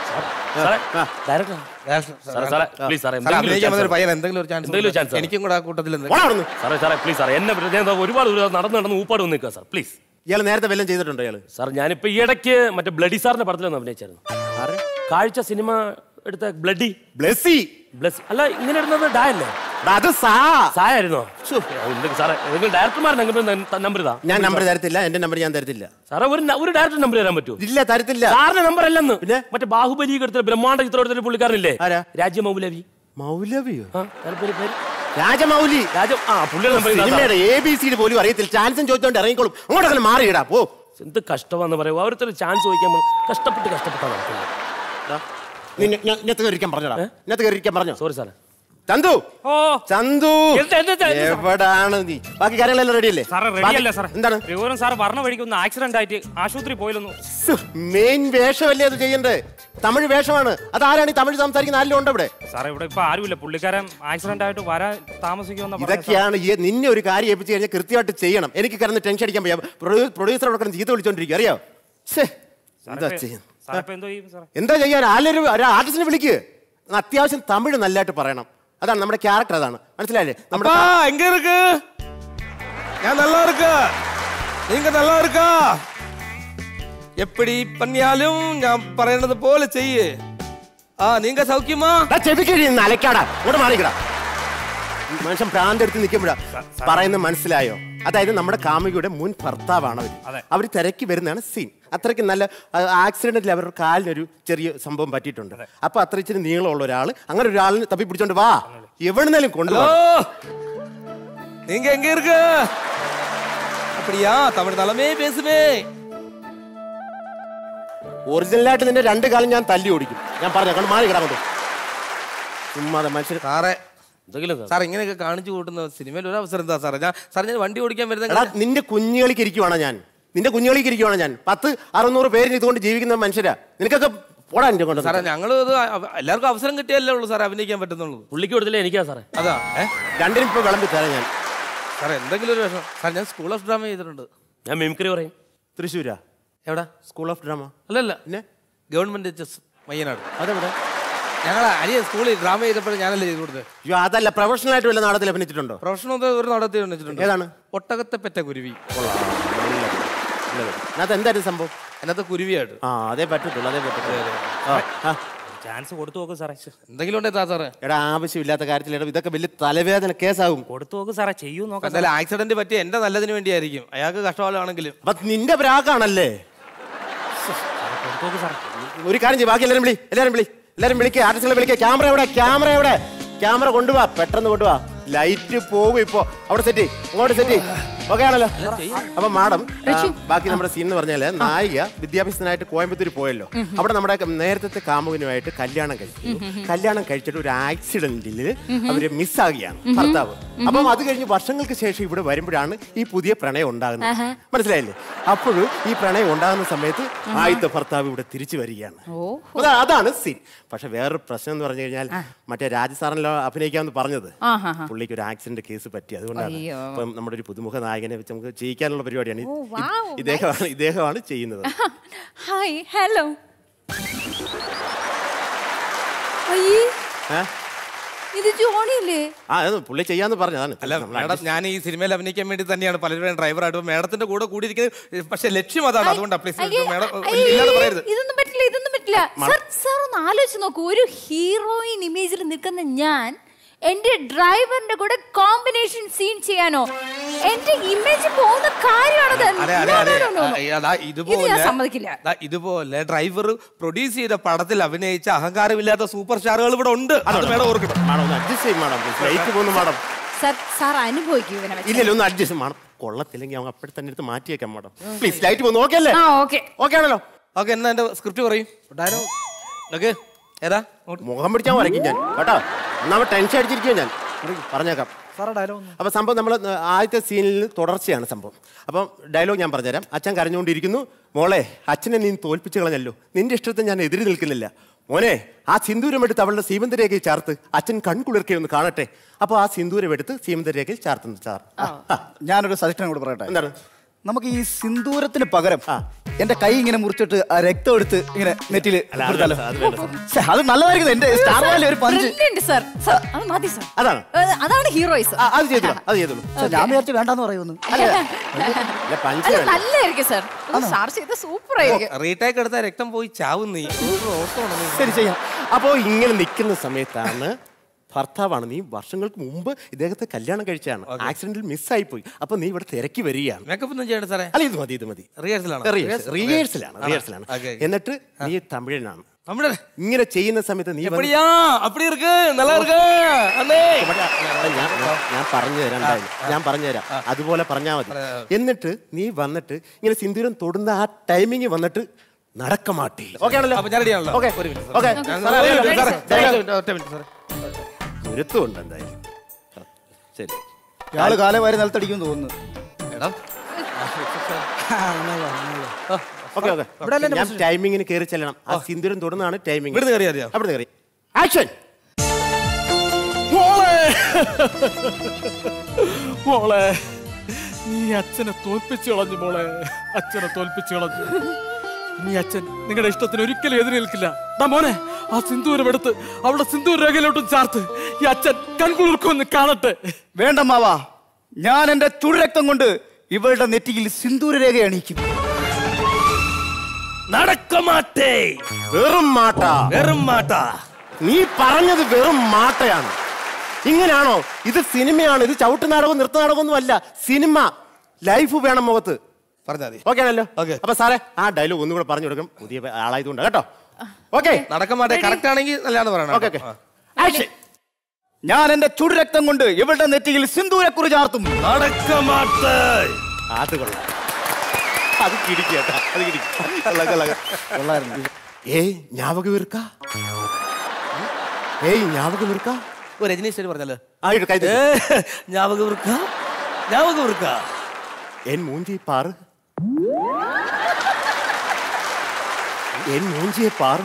സാറേ ഡയറക്ടർ സാറേ സാറേ പ്ലീസ് സാറേ സാറേ, അഭിനയിക്കാൻ വന്നൊരു പയ്യൻ എന്തെങ്കിലും എന്തെങ്കിലും ഒരു ചാൻസ് എന്തെങ്കിലും ചാൻസ് എനിക്കും കൂടെ ആ കൂട്ടത്തിൽ സാറേ സാറേ പ്ലീസ് സാറേ എന്നെ ഞാൻ ദാ ഒരുപാട് ദൂരം നടന്ന് നടന്ന് ഊപ്പാട് വന്ന് നിൽക്കുക സാർ പ്ലീസ് ഇയാൾ നേരത്തെ വല്ലതും ചെയ്തിട്ടുണ്ടോ ഇയാള് സാർ ഞാനിപ്പോ ഈ ഇടയ്ക്ക് മറ്റേ ബ്ലഡി സാറിന്റെ പടത്തിലൊന്ന് അഭിനയിച്ചായിരുന്നു കാഴ്ച സിനിമ എടുത്ത ബ്ലഡി ബ്ലസ്സി ബ്ലസ് അല്ല ഇങ്ങനെ ഇടുന്നത് ഡായല്ലേ അത് സാ സായായിരുന്നോ സാറേ ഏതെങ്കിലും ഡയറക്ടർമാരുടെ നമ്പർ ഇതാ ഞാൻ നമ്പർ തരത്തില്ല എന്റെ നമ്പർ ഞാൻ തരത്തില്ല സാറേ ഒരു ന- ഒരു ഡയറക്ടർ നമ്പർ തരാൻ പറ്റുമോ ഇല്ല തരത്തില്ല സാറിന്റെ നമ്പർ അല്ലെന്ന് മറ്റേ ബാഹുബലി എടുത്ത ബ്രഹ്മാണ്ഡ ചിത്രം എടുത്തിട്ട് പുള്ളിക്കാരനില്ലേ രാജ്യമൗലവി മൗലവിയോ ആ അയാളുടെ പേര് പേര് രാജമൗലി രാജ ആ പുള്ളിയുടെ നമ്പർ ഇതാ സാർ. സിനിമയുടെ എ ബി സി പോലും അറിയത്തില്ല ചാൻസും ചോദിച്ചോണ്ട് ഇറങ്ങിക്കോളും അങ്ങോട്ടങ്ങനെ മാറിയിടാ പോ എന്ത് കഷ്ടമാന്ന് പറയുക ഓരോരുത്തർ ചാൻസ് ചോദിക്കാൻ നമ്മൾ കഷ്ടപ്പെട്ട് കഷ്ടപ്പെട്ടാണ് നടക്കുന്നത് നിന്നെ- ഞാൻ- ഇന്നത്തെ കയറിയിരിക്കാൻ പറഞ്ഞടാ ഇന്നത്തെ കയറിയിരിക്കാൻ പറഞ്ഞോ സോറി സാറേ ചന്തു ഓ ചന്തു എന്താ, എന്താ, എന്താ, എന്താ? എവിടാണ് നീ ബാക്കി കാര്യങ്ങളെല്ലാം റെഡി അല്ലേ സാറേ റെഡി ബാക്കി- അല്ല സാറേ എന്താണ് വിവരം സാർ പറഞ്ഞ വഴിക്ക് ഒന്ന് ആക്സിഡന്റ് ആയിട്ട് ആശുപത്രി പോയില്ലൊന്നു മെയിൻ വേഷമല്ലേ അത് ചെയ്യണ്ടേ തമിഴ് വേഷമാണ് അതാരാണ് ഈ തമിഴ് സംസാരിക്കുന്ന ആരെങ്കിലും ഉണ്ടോ ഇവിടെ സാറേ ഇവിടെ ഇപ്പൊ ആരുമില്ല പുള്ളിക്കാരൻ ആക്സിഡന്റ് ആയിട്ട് വരാൻ താമസിക്കുമെന്ന ഇതൊക്കെയാണ് ഈ നിന്നെ ഒരു കാര്യം ഏൽപ്പിച്ച് കഴിഞ്ഞാൽ കൃത്യമായിട്ട് ചെയ്യണം എനിക്ക് കിടന്ന് ടെൻഷൻ അടിക്കാൻ പയ്യ പ്രൊഡ്യൂസർ അവിടെ കിടന്ന് ചീത്ത വിളിച്ചോണ്ടിരിക്കും അറിയോ ശ്ശേ, എന്താ ചെയ്യുന്നത് സാറേ ഇപ്പൊ എന്തോ ചെയ്യും സാറേ എന്താ ചെയ്യാൻ ആരൊരു ഒരു ആർട്ടിസ്റ്റിനെ വിളിക്ക് എന്നാ അത്യാവശ്യം തമിഴ് നല്ലതായിട്ട് പറയണം അതാണ് നമ്മുടെ ക്യാരക്ടർ അതാണ് മനസ്സിലായില്ലേ നമ്മുടെ அப்பா எங்க இருக்கு நான் நல்லா இருக்கா நீங்க நல்லா இருக்கா எப்படி பண்ணியாலும் ഞാൻ പറയുന്നത് പോലെ ചെയ്യ് ആ നീങ്ക സൗഖ്യമാ ചെവിക്കഴി അലക്കാടാ ഇവിടെ മാറിക്കടാ മനുഷ്യൻ ഭ്രാന്തെടുത്ത് നിൽക്കുമ്പോഴാ പറയുന്നത് മനസ്സിലായോ അതായത് നമ്മുടെ കാമുകിയുടെ മുൻ ഭർത്താവാണ് അവർ അവർ തിരക്കി വരുന്നതാണ് സീൻ അത്രയ്ക്ക് നല്ല ആക്സിഡന്റിൽ അവരുടെ കാലിനൊരു ചെറിയ സംഭവം പറ്റിയിട്ടുണ്ട് അപ്പൊ അത്ര ഇച്ചിരി നീളമുള്ള ഒരാൾ അങ്ങനെ ഒരാളിന് തപ്പി പിടിച്ചോണ്ട് വാ എവിടുന്നേലും ஹலோ കൊണ്ടുപോ நீங்க எங்க இருக்க அப்படியா தமிழ் நலமே பேசுவே ഒറിജിനലായിട്ട് നിന്റെ രണ്ട് കാലം ഞാൻ തല്ലി ഓടിക്കും ഞാൻ പറഞ്ഞു കണ്ട് മാറി കിടങ്ങോട്ട് ചുമ്മാതെ മനുഷ്യർ സാറേ എന്തെങ്കിലും സാർ ഇങ്ങനെയൊക്കെ കാണിച്ചു കൂട്ടുന്ന സിനിമയിൽ ഒരു അവസരം എന്താ സാറേ ഞാൻ സാർ ഞാൻ വണ്ടി ഓടിക്കാൻ എടാ വരുന്ന നിന്റെ കുഞ്ഞുകളിക്ക് ഇരിക്കുവാണ് ഞാൻ നിന്റെ കുഞ്ഞുകളിക്ക് ഇരിക്കുവാണ് ഞാൻ പത്ത് അറുന്നൂറ് പേരിന് ഇതുകൊണ്ട് ജീവിക്കുന്ന മനുഷ്യരാ നിനക്കൊക്കെ പോടാ എന്റെ കൊണ്ട് സാറേ ഞങ്ങൾ ഇത് എല്ലാവർക്കും അവസരം കിട്ടിയല്ലേ ഉള്ളൂ സാറേ അഭിനയിക്കാൻ പറ്റുന്നുള്ളൂ പുള്ളിക്ക് കൊടുത്തില്ല എനിക്കാ സാറേ അതാ ഏ രണ്ടിനും ഇപ്പൊ വിളമ്പി തരാം ഞാൻ സാറേ എന്തെങ്കിലും ഒരു വിഷമം സാർ ഞാൻ സ്കൂൾ ഓഫ് ഡ്രാമ ചെയ്തിട്ടുണ്ട് ഞാൻ മിമിക്രി പറയും തൃശ്ശൂരാ എവിടെ സ്കൂൾ ഓഫ് ഡ്രാമ അല്ലല്ല പിന്നെ ഗവൺമെന്റ് എച്ച് എസ് മയ്യനാട് അതെവിടെ ഞങ്ങൾ അനിയ സ്കൂളിൽ ഡ്രാമ ചെയ്തപ്പോൾ ഞാനല്ലേ ചെയ്ത് കൊടുത്തത് അയ്യോ അതല്ല പ്രൊഫഷണൽ ആയിട്ട് വല്ല നാടകത്തിൽ അഭിനയിച്ചിട്ടുണ്ടോ പ്രൊഫഷണൽ ഒരു നടത്തി വെച്ചിട്ടുണ്ട് ഏതാണ് ഒട്ടകത്തെ പെറ്റ കുരുവി അത് എന്തായിരുന്നു സംഭവം അതിനകത്ത് കുരുവിയായിട്ട് ആ അതേ പറ്റത്തുള്ളൂ അതേ പറ്റത്തുള്ളൂ ആ, ആ. ചാൻസ് കൊടുത്തു നോക്ക് സാറേ എന്തെങ്കിലും ഉണ്ടേ താ സാറേ എടാ ആവശ്യമില്ലാത്ത കാര്യത്തിൽ എടാ ഇതൊക്കെ വലിയ തലവേദന കേസാകും കൊടുത്തു നോക്ക് സാറേ ചെയ്യൂ നോക്കാം എന്തായാലും ആക്സിഡന്റ് പറ്റിയ എന്റെ നല്ലതിന് വേണ്ടിയായിരിക്കും അയാൾക്ക് കഷ്ടകാലമാണെങ്കിലും അപ്പൊ നിന്റെ ബ്രാക്കാണല്ലേ കൊടുത്തു നോക്ക് സാറേ ഒരു കാര്യം ചെയ്യും ബാക്കി എല്ലാരും വിളി എല്ലാരും വിളി എല്ലാരും വിളിക്കുക ആർട്ടിസ്റ്റുകളെ വിളിക്കുക ക്യാമറ എവിടെ ക്യാമറ എവിടെ ക്യാമറ കൊണ്ടുപോവാ പെട്ടെന്ന് കൊണ്ടുപോവാ ലൈറ്റ് പോകും ഇപ്പോ അവിടെ സെറ്റ് അങ്ങോട്ട് സെറ്റ് ഓക്കെ ആണല്ലോ അപ്പൊ മാഡം ആ, ബാക്കി നമ്മുടെ സീൻ എന്ന് പറഞ്ഞാല് നായിക വിദ്യാഭ്യാസത്തിനായിട്ട് കോയമ്പത്തൂർ പോയല്ലോ അവിടെ നമ്മുടെ നേരത്തെ കാമുകനുമായിട്ട് കല്യാണം കഴിച്ചു കല്യാണം കഴിച്ചിട്ട് ഒരു ആക്സിഡന്റിൽ അവര് മിസ്സാകുകയാണ് ഭർത്താവ് അപ്പം അത് കഴിഞ്ഞ് വർഷങ്ങൾക്ക് ശേഷം ഇവിടെ വരുമ്പോഴാണ് ഈ പുതിയ പ്രണയം ഉണ്ടാകുന്നത് മനസ്സിലായില്ലേ അപ്പോഴും ഈ പ്രണയം ഉണ്ടാകുന്ന സമയത്ത് ആദ്യത്തെ ഭർത്താവ് ഇവിടെ തിരിച്ചു വരികയാണ് അതാ- അതാണ് സീൻ പക്ഷെ വേറൊരു പ്രശ്നം എന്ന് പറഞ്ഞു കഴിഞ്ഞാൽ മറ്റേ രാജസാറിനല്ലോ അഭിനയിക്കാമെന്ന് പറഞ്ഞത് ആഹാഹാ. പുള്ളിക്ക് ഒരു ആക്സിഡന്റ് കേസ് പറ്റി അതുകൊണ്ടാണ് അയ്യോ. ഇപ്പം നമ്മുടെ ഒരു പുതുമുഖ നായകനെ വെച്ച് നമുക്ക് ചെയ്യിക്കാനുള്ള പരിപാടിയാണ് ഓ, ഇത്- wow, ഇദ്ദേഹമാണ് ഇദ്ദേഹമാണ് ചെയ്യുന്നത് ഹായ് ഹലോ അയ്യേ ഏ? ഇത് ജോണിയില്ലേ ആ അത് പുള്ളി ചെയ്യാന്ന് പറഞ്ഞതാണ് അല്ല മേഡം ഞാൻ ഈ സിനിമയിൽ അഭിനയിക്കാൻ വേണ്ടി തന്നെയാണ് പലരും ഡ്രൈവറായിട്ട് മേഡത്തിന്റെ കൂടെ കൂടിയിരിക്കുന്നത് പക്ഷെ ലക്ഷ്യം അതാണ് അതുകൊണ്ടാണ് പ്ലീസ് അയ്യേ, മേഡം അയ്യേ, ഇല്ലാതെ പറയരുത് ഇതൊന്നും പറ്റില്ല ഇതൊന്നും പറ്റില്ല സർ സർ ഒന്ന് ആലോചിച്ച് നോക്കൂ ഒരു ഹീറോയിൻ ഇമേജിൽ നിൽക്കുന്ന ഞാൻ എന്റെ ഡ്രൈവറിന്റെ കൂടെ കോമ്പിനേഷൻ സീൻ ചെയ്യാനോ എന്റെ ഇമേജ് പോകുന്ന കാര്യമാണത് അതെ അതെ No, അതെ no, no, no, no. ആ, അതാ ഇത് ഇതുപോലെ ഞാൻ സമ്മതിക്കില്ല ദാ ഇതുപോലെ ഡ്രൈവർ പ്രൊഡ്യൂസ് ചെയ്ത പടത്തിൽ അഭിനയിച്ച അഹങ്കാരമില്ലാത്ത സൂപ്പർ സ്റ്റാറുകൾ ഇവിടെ ഉണ്ട് അത് മേഡം ഓർക്കണം മാഡം ഒന്ന് അഡ്ജസ്റ്റ് ചെയ്യും മാഡം ലൈറ്റ് പോകുന്നു മാഡം സർ സാർ അനുഭവിക്കൂ ഇവനെ വെച്ച്. ഇല്ലല്ലോ ഒന്ന് അഡ്ജസ്റ്റ് മാഡം കൊള്ളത്തില്ലെങ്കിൽ അവൻ അപ്പോഴത്തെ തന്നെ എടുത്ത് മാറ്റിയേക്കാം മാഡം പ്ലീസ് ലൈറ്റ് പോകുന്നു ഓക്കെ അല്ലേ ആ ഓക്കെ ഓക്കെ ആണല്ലോ ഓക്കെ എന്നാ എന്റെ സ്ക്രിപ്റ്റ് പറയും ഡയലോഗ് ഓക്കെ ഏതാ മുഖം പിടിച്ചാൽ വരയ്ക്കും ഞാൻ കേട്ടോ ഒന്നാമത് ടെൻഷൻ അടിച്ചിരിക്കും ഞാൻ പറഞ്ഞേക്കാം സാറേ ഡയലോഗ് അപ്പോൾ സംഭവം നമ്മൾ ആദ്യത്തെ സീനിൽ തുടർച്ചയാണ് സംഭവം അപ്പം ഡയലോഗ് ഞാൻ പറഞ്ഞുതരാം അച്ഛൻ കരഞ്ഞുകൊണ്ടിരിക്കുന്നു മോളെ അച്ഛനെ നീ തോൽപ്പിച്ച് കളഞ്ഞല്ലോ നിന്റെ ഇഷ്ടത്തെ ഞാൻ എതിര് നിൽക്കുന്നില്ല മോനെ ആ സിന്ദൂരം എടുത്ത് അവളുടെ സീമന്തരേഖയിൽ ചേർത്ത് അച്ഛൻ കൺകുളിർക്കെ കാണട്ടെ അപ്പോൾ ആ സിന്ദൂരം എടുത്ത് സീമന്തരേഖയിൽ ചേർത്തുന്നു സാർ ഞാനൊരു സജഷൻ കൂടെ പറയട്ടെ എന്താണ് നമുക്ക് ഈ സിന്ദൂരത്തിന് പകരം എന്റെ കൈ ഇങ്ങനെ മുറിച്ചിട്ട് ആ രക്തം എടുത്ത് ഇങ്ങനെ നെറ്റില് അല്ല, അത് കൊടുത്താലോ? വേണ്ട, അത് വേണ്ട, സർ. ശ്ശെ, അത് നല്ലതായിരിക്കും എന്റെ സ്റ്റാർ വാലി ഒരു പഞ്ച് Brilliant, sir. Sir, അത് മതി സർ അതാണ് അതാണ് ഹീറോയിസം അത് ചെയ്തോളൂ അത് ചെയ്തോളൂ ശ്ശെ, ഞാൻ വിചാരിച്ചു വേണ്ടെന്ന് പറയുന്നു അല്ല പഞ്ച് അല്ല വേണ്ട. നല്ലായിരിക്കും സർ സ്റ്റാർ ചെയ്ത സൂപ്പർ ആയിരിക്കും റീടേക്ക് എടുത്താൽ രക്തം പോയി ചാവും നീ ഓട്ടമാണ് നീ. ശരി ചെയ്യാം അപ്പോ ഇങ്ങനെ നിൽക്കുന്ന സമയത്താണ് ഭർത്താവാണ് നീ വർഷങ്ങൾക്ക് മുമ്പ് ഇദ്ദേഹത്തെ കല്യാണം കഴിച്ചാണ് ആക്സിഡന്റിൽ മിസ്സായി പോയി അപ്പൊ നീ ഇവിടെ തിരക്കി വരികയാണ് മേക്കപ്പ് ഒന്നും ചെയ്യണ്ട സാറേ അല്ല ഇത് മതി ഇത് മതി റിഹേഴ്സലാണ് റിഹേഴ്സലാണ് റിഹേഴ്സലാണ് Okay. എന്നിട്ട് നീ തമിഴനാണ് തമിഴൻ ഇങ്ങനെ ചെയ്യുന്ന സമയത്ത് നീ വന്ന് എപ്പടിയാ അപ്പടി ഇருக்கு நல்லா இருக்கு അണ്ണേ ഞാൻ ഞാൻ- ഞാൻ പറഞ്ഞു തരാം എന്തായാലും ഞാൻ പറഞ്ഞു തരാം അതുപോലെ പറഞ്ഞാൽ മതി എന്നിട്ട് നീ വന്നിട്ട് ഇങ്ങനെ സിന്ദൂരം തൊടുന്ന ആ ടൈമിങ് വന്നിട്ട് നടക്കമാട്ടി ഓക്കെ ആണല്ലോ അപ്പൊ ഞാൻ റെഡി ആണല്ലോ ഓക്കെ ഒരു മിനിറ്റ് ഓക്കെ ഞാൻ- ഒരു മിനിറ്റ് സാറേ. സാറേ ഒറ്റ മിനിറ്റ് സാറേ ഗുരുത്വമുണ്ട് എന്തായാലും ശരി ഇയാള് കാലം വാരി നിലത്തടിക്കും തോന്നുന്നു എടാ ഓക്കെ ഓക്കെ ഞാൻ ടൈമിങ്ങിന് കയറി ചെല്ലണം ആ സിന്ദൂരം തൊടുന്നതാണ് ടൈമിംഗ് ഇവിടുന്ന് കയറി അറിയാം അവിടെ കയറി ആക്ഷൻ മോളെ നീ അച്ഛനെ തോൽപ്പിച്ചു കളഞ്ഞു മോളെ അച്ഛനെ തോൽപ്പിച്ചു കളഞ്ഞു നീ അച്ഛൻ നിങ്ങളുടെ ഇഷ്ടത്തിന് ഒരിക്കലും എതിരേൽക്കില്ല ഡാ മോനെ ആ സിന്ദൂരം എടുത്ത് അവളുടെ സിന്ദൂര രേഖയിലോട്ടും ചേർത്ത് ഈ അച്ഛൻ കൺകുളിർക്കൊന്ന് കാണട്ടെ വേണ്ട മാവാ ഞാൻ എന്റെ ചുടുരക്തം കൊണ്ട് ഇവളുടെ നെറ്റിയിൽ സിന്ദൂര രേഖ അണിയിക്കും നടക്കമാട്ടേ വെറും മാട്ട വെറും മാട്ട നീ പറഞ്ഞത് വെറും മാട്ടയാണ് ഇങ്ങനെയാണോ ഇത് സിനിമയാണ് ഇത് ചവിട്ട് നാടകവും നൃത്ത നാടകമൊന്നും അല്ല സിനിമ ലൈഫ് വേണം മുഖത്ത് പറഞ്ഞാൽ മതി ഓക്കെ ആണല്ലോ Okay. അപ്പൊ സാറേ ആ ഡയലോഗ് ഒന്നും കൂടെ പറഞ്ഞു കൊടുക്കും പുതിയ ആളായതുകൊണ്ട് കേട്ടോ ഓക്കെ നടക്കമാട്ടെ കറക്റ്റ് ആണെങ്കിൽ നല്ലതാണ് പറയണം ഓക്കെ ഓക്കെ ആ. ഞാൻ എന്റെ ചുടുരക്തം കൊണ്ട് ഇവളുടെ നെറ്റിയിൽ സിന്ദൂരക്കുറി ചാർത്തും നടക്കമാട്ടേ അത് കൊള്ളാം അത് കിടിക്കുക കേട്ടോ അത് കിടിക്കും കൊള്ളാം കൊള്ളാം കൊള്ളായിരുന്നു ഏയ് ഞാവകം ഇറുക്ക ഏയ് ഞാവകം ഇറുക്ക ഒരു രജനീശ്വരി പറഞ്ഞല്ലോ ആ ഇട് കൈ ഏ, ஞாபகம் இருக்கா ஞாபகம் இருக்கா എൻ മൂഞ്ചി പാറ് എൻ മൂഞ്ചിയെ പാറ്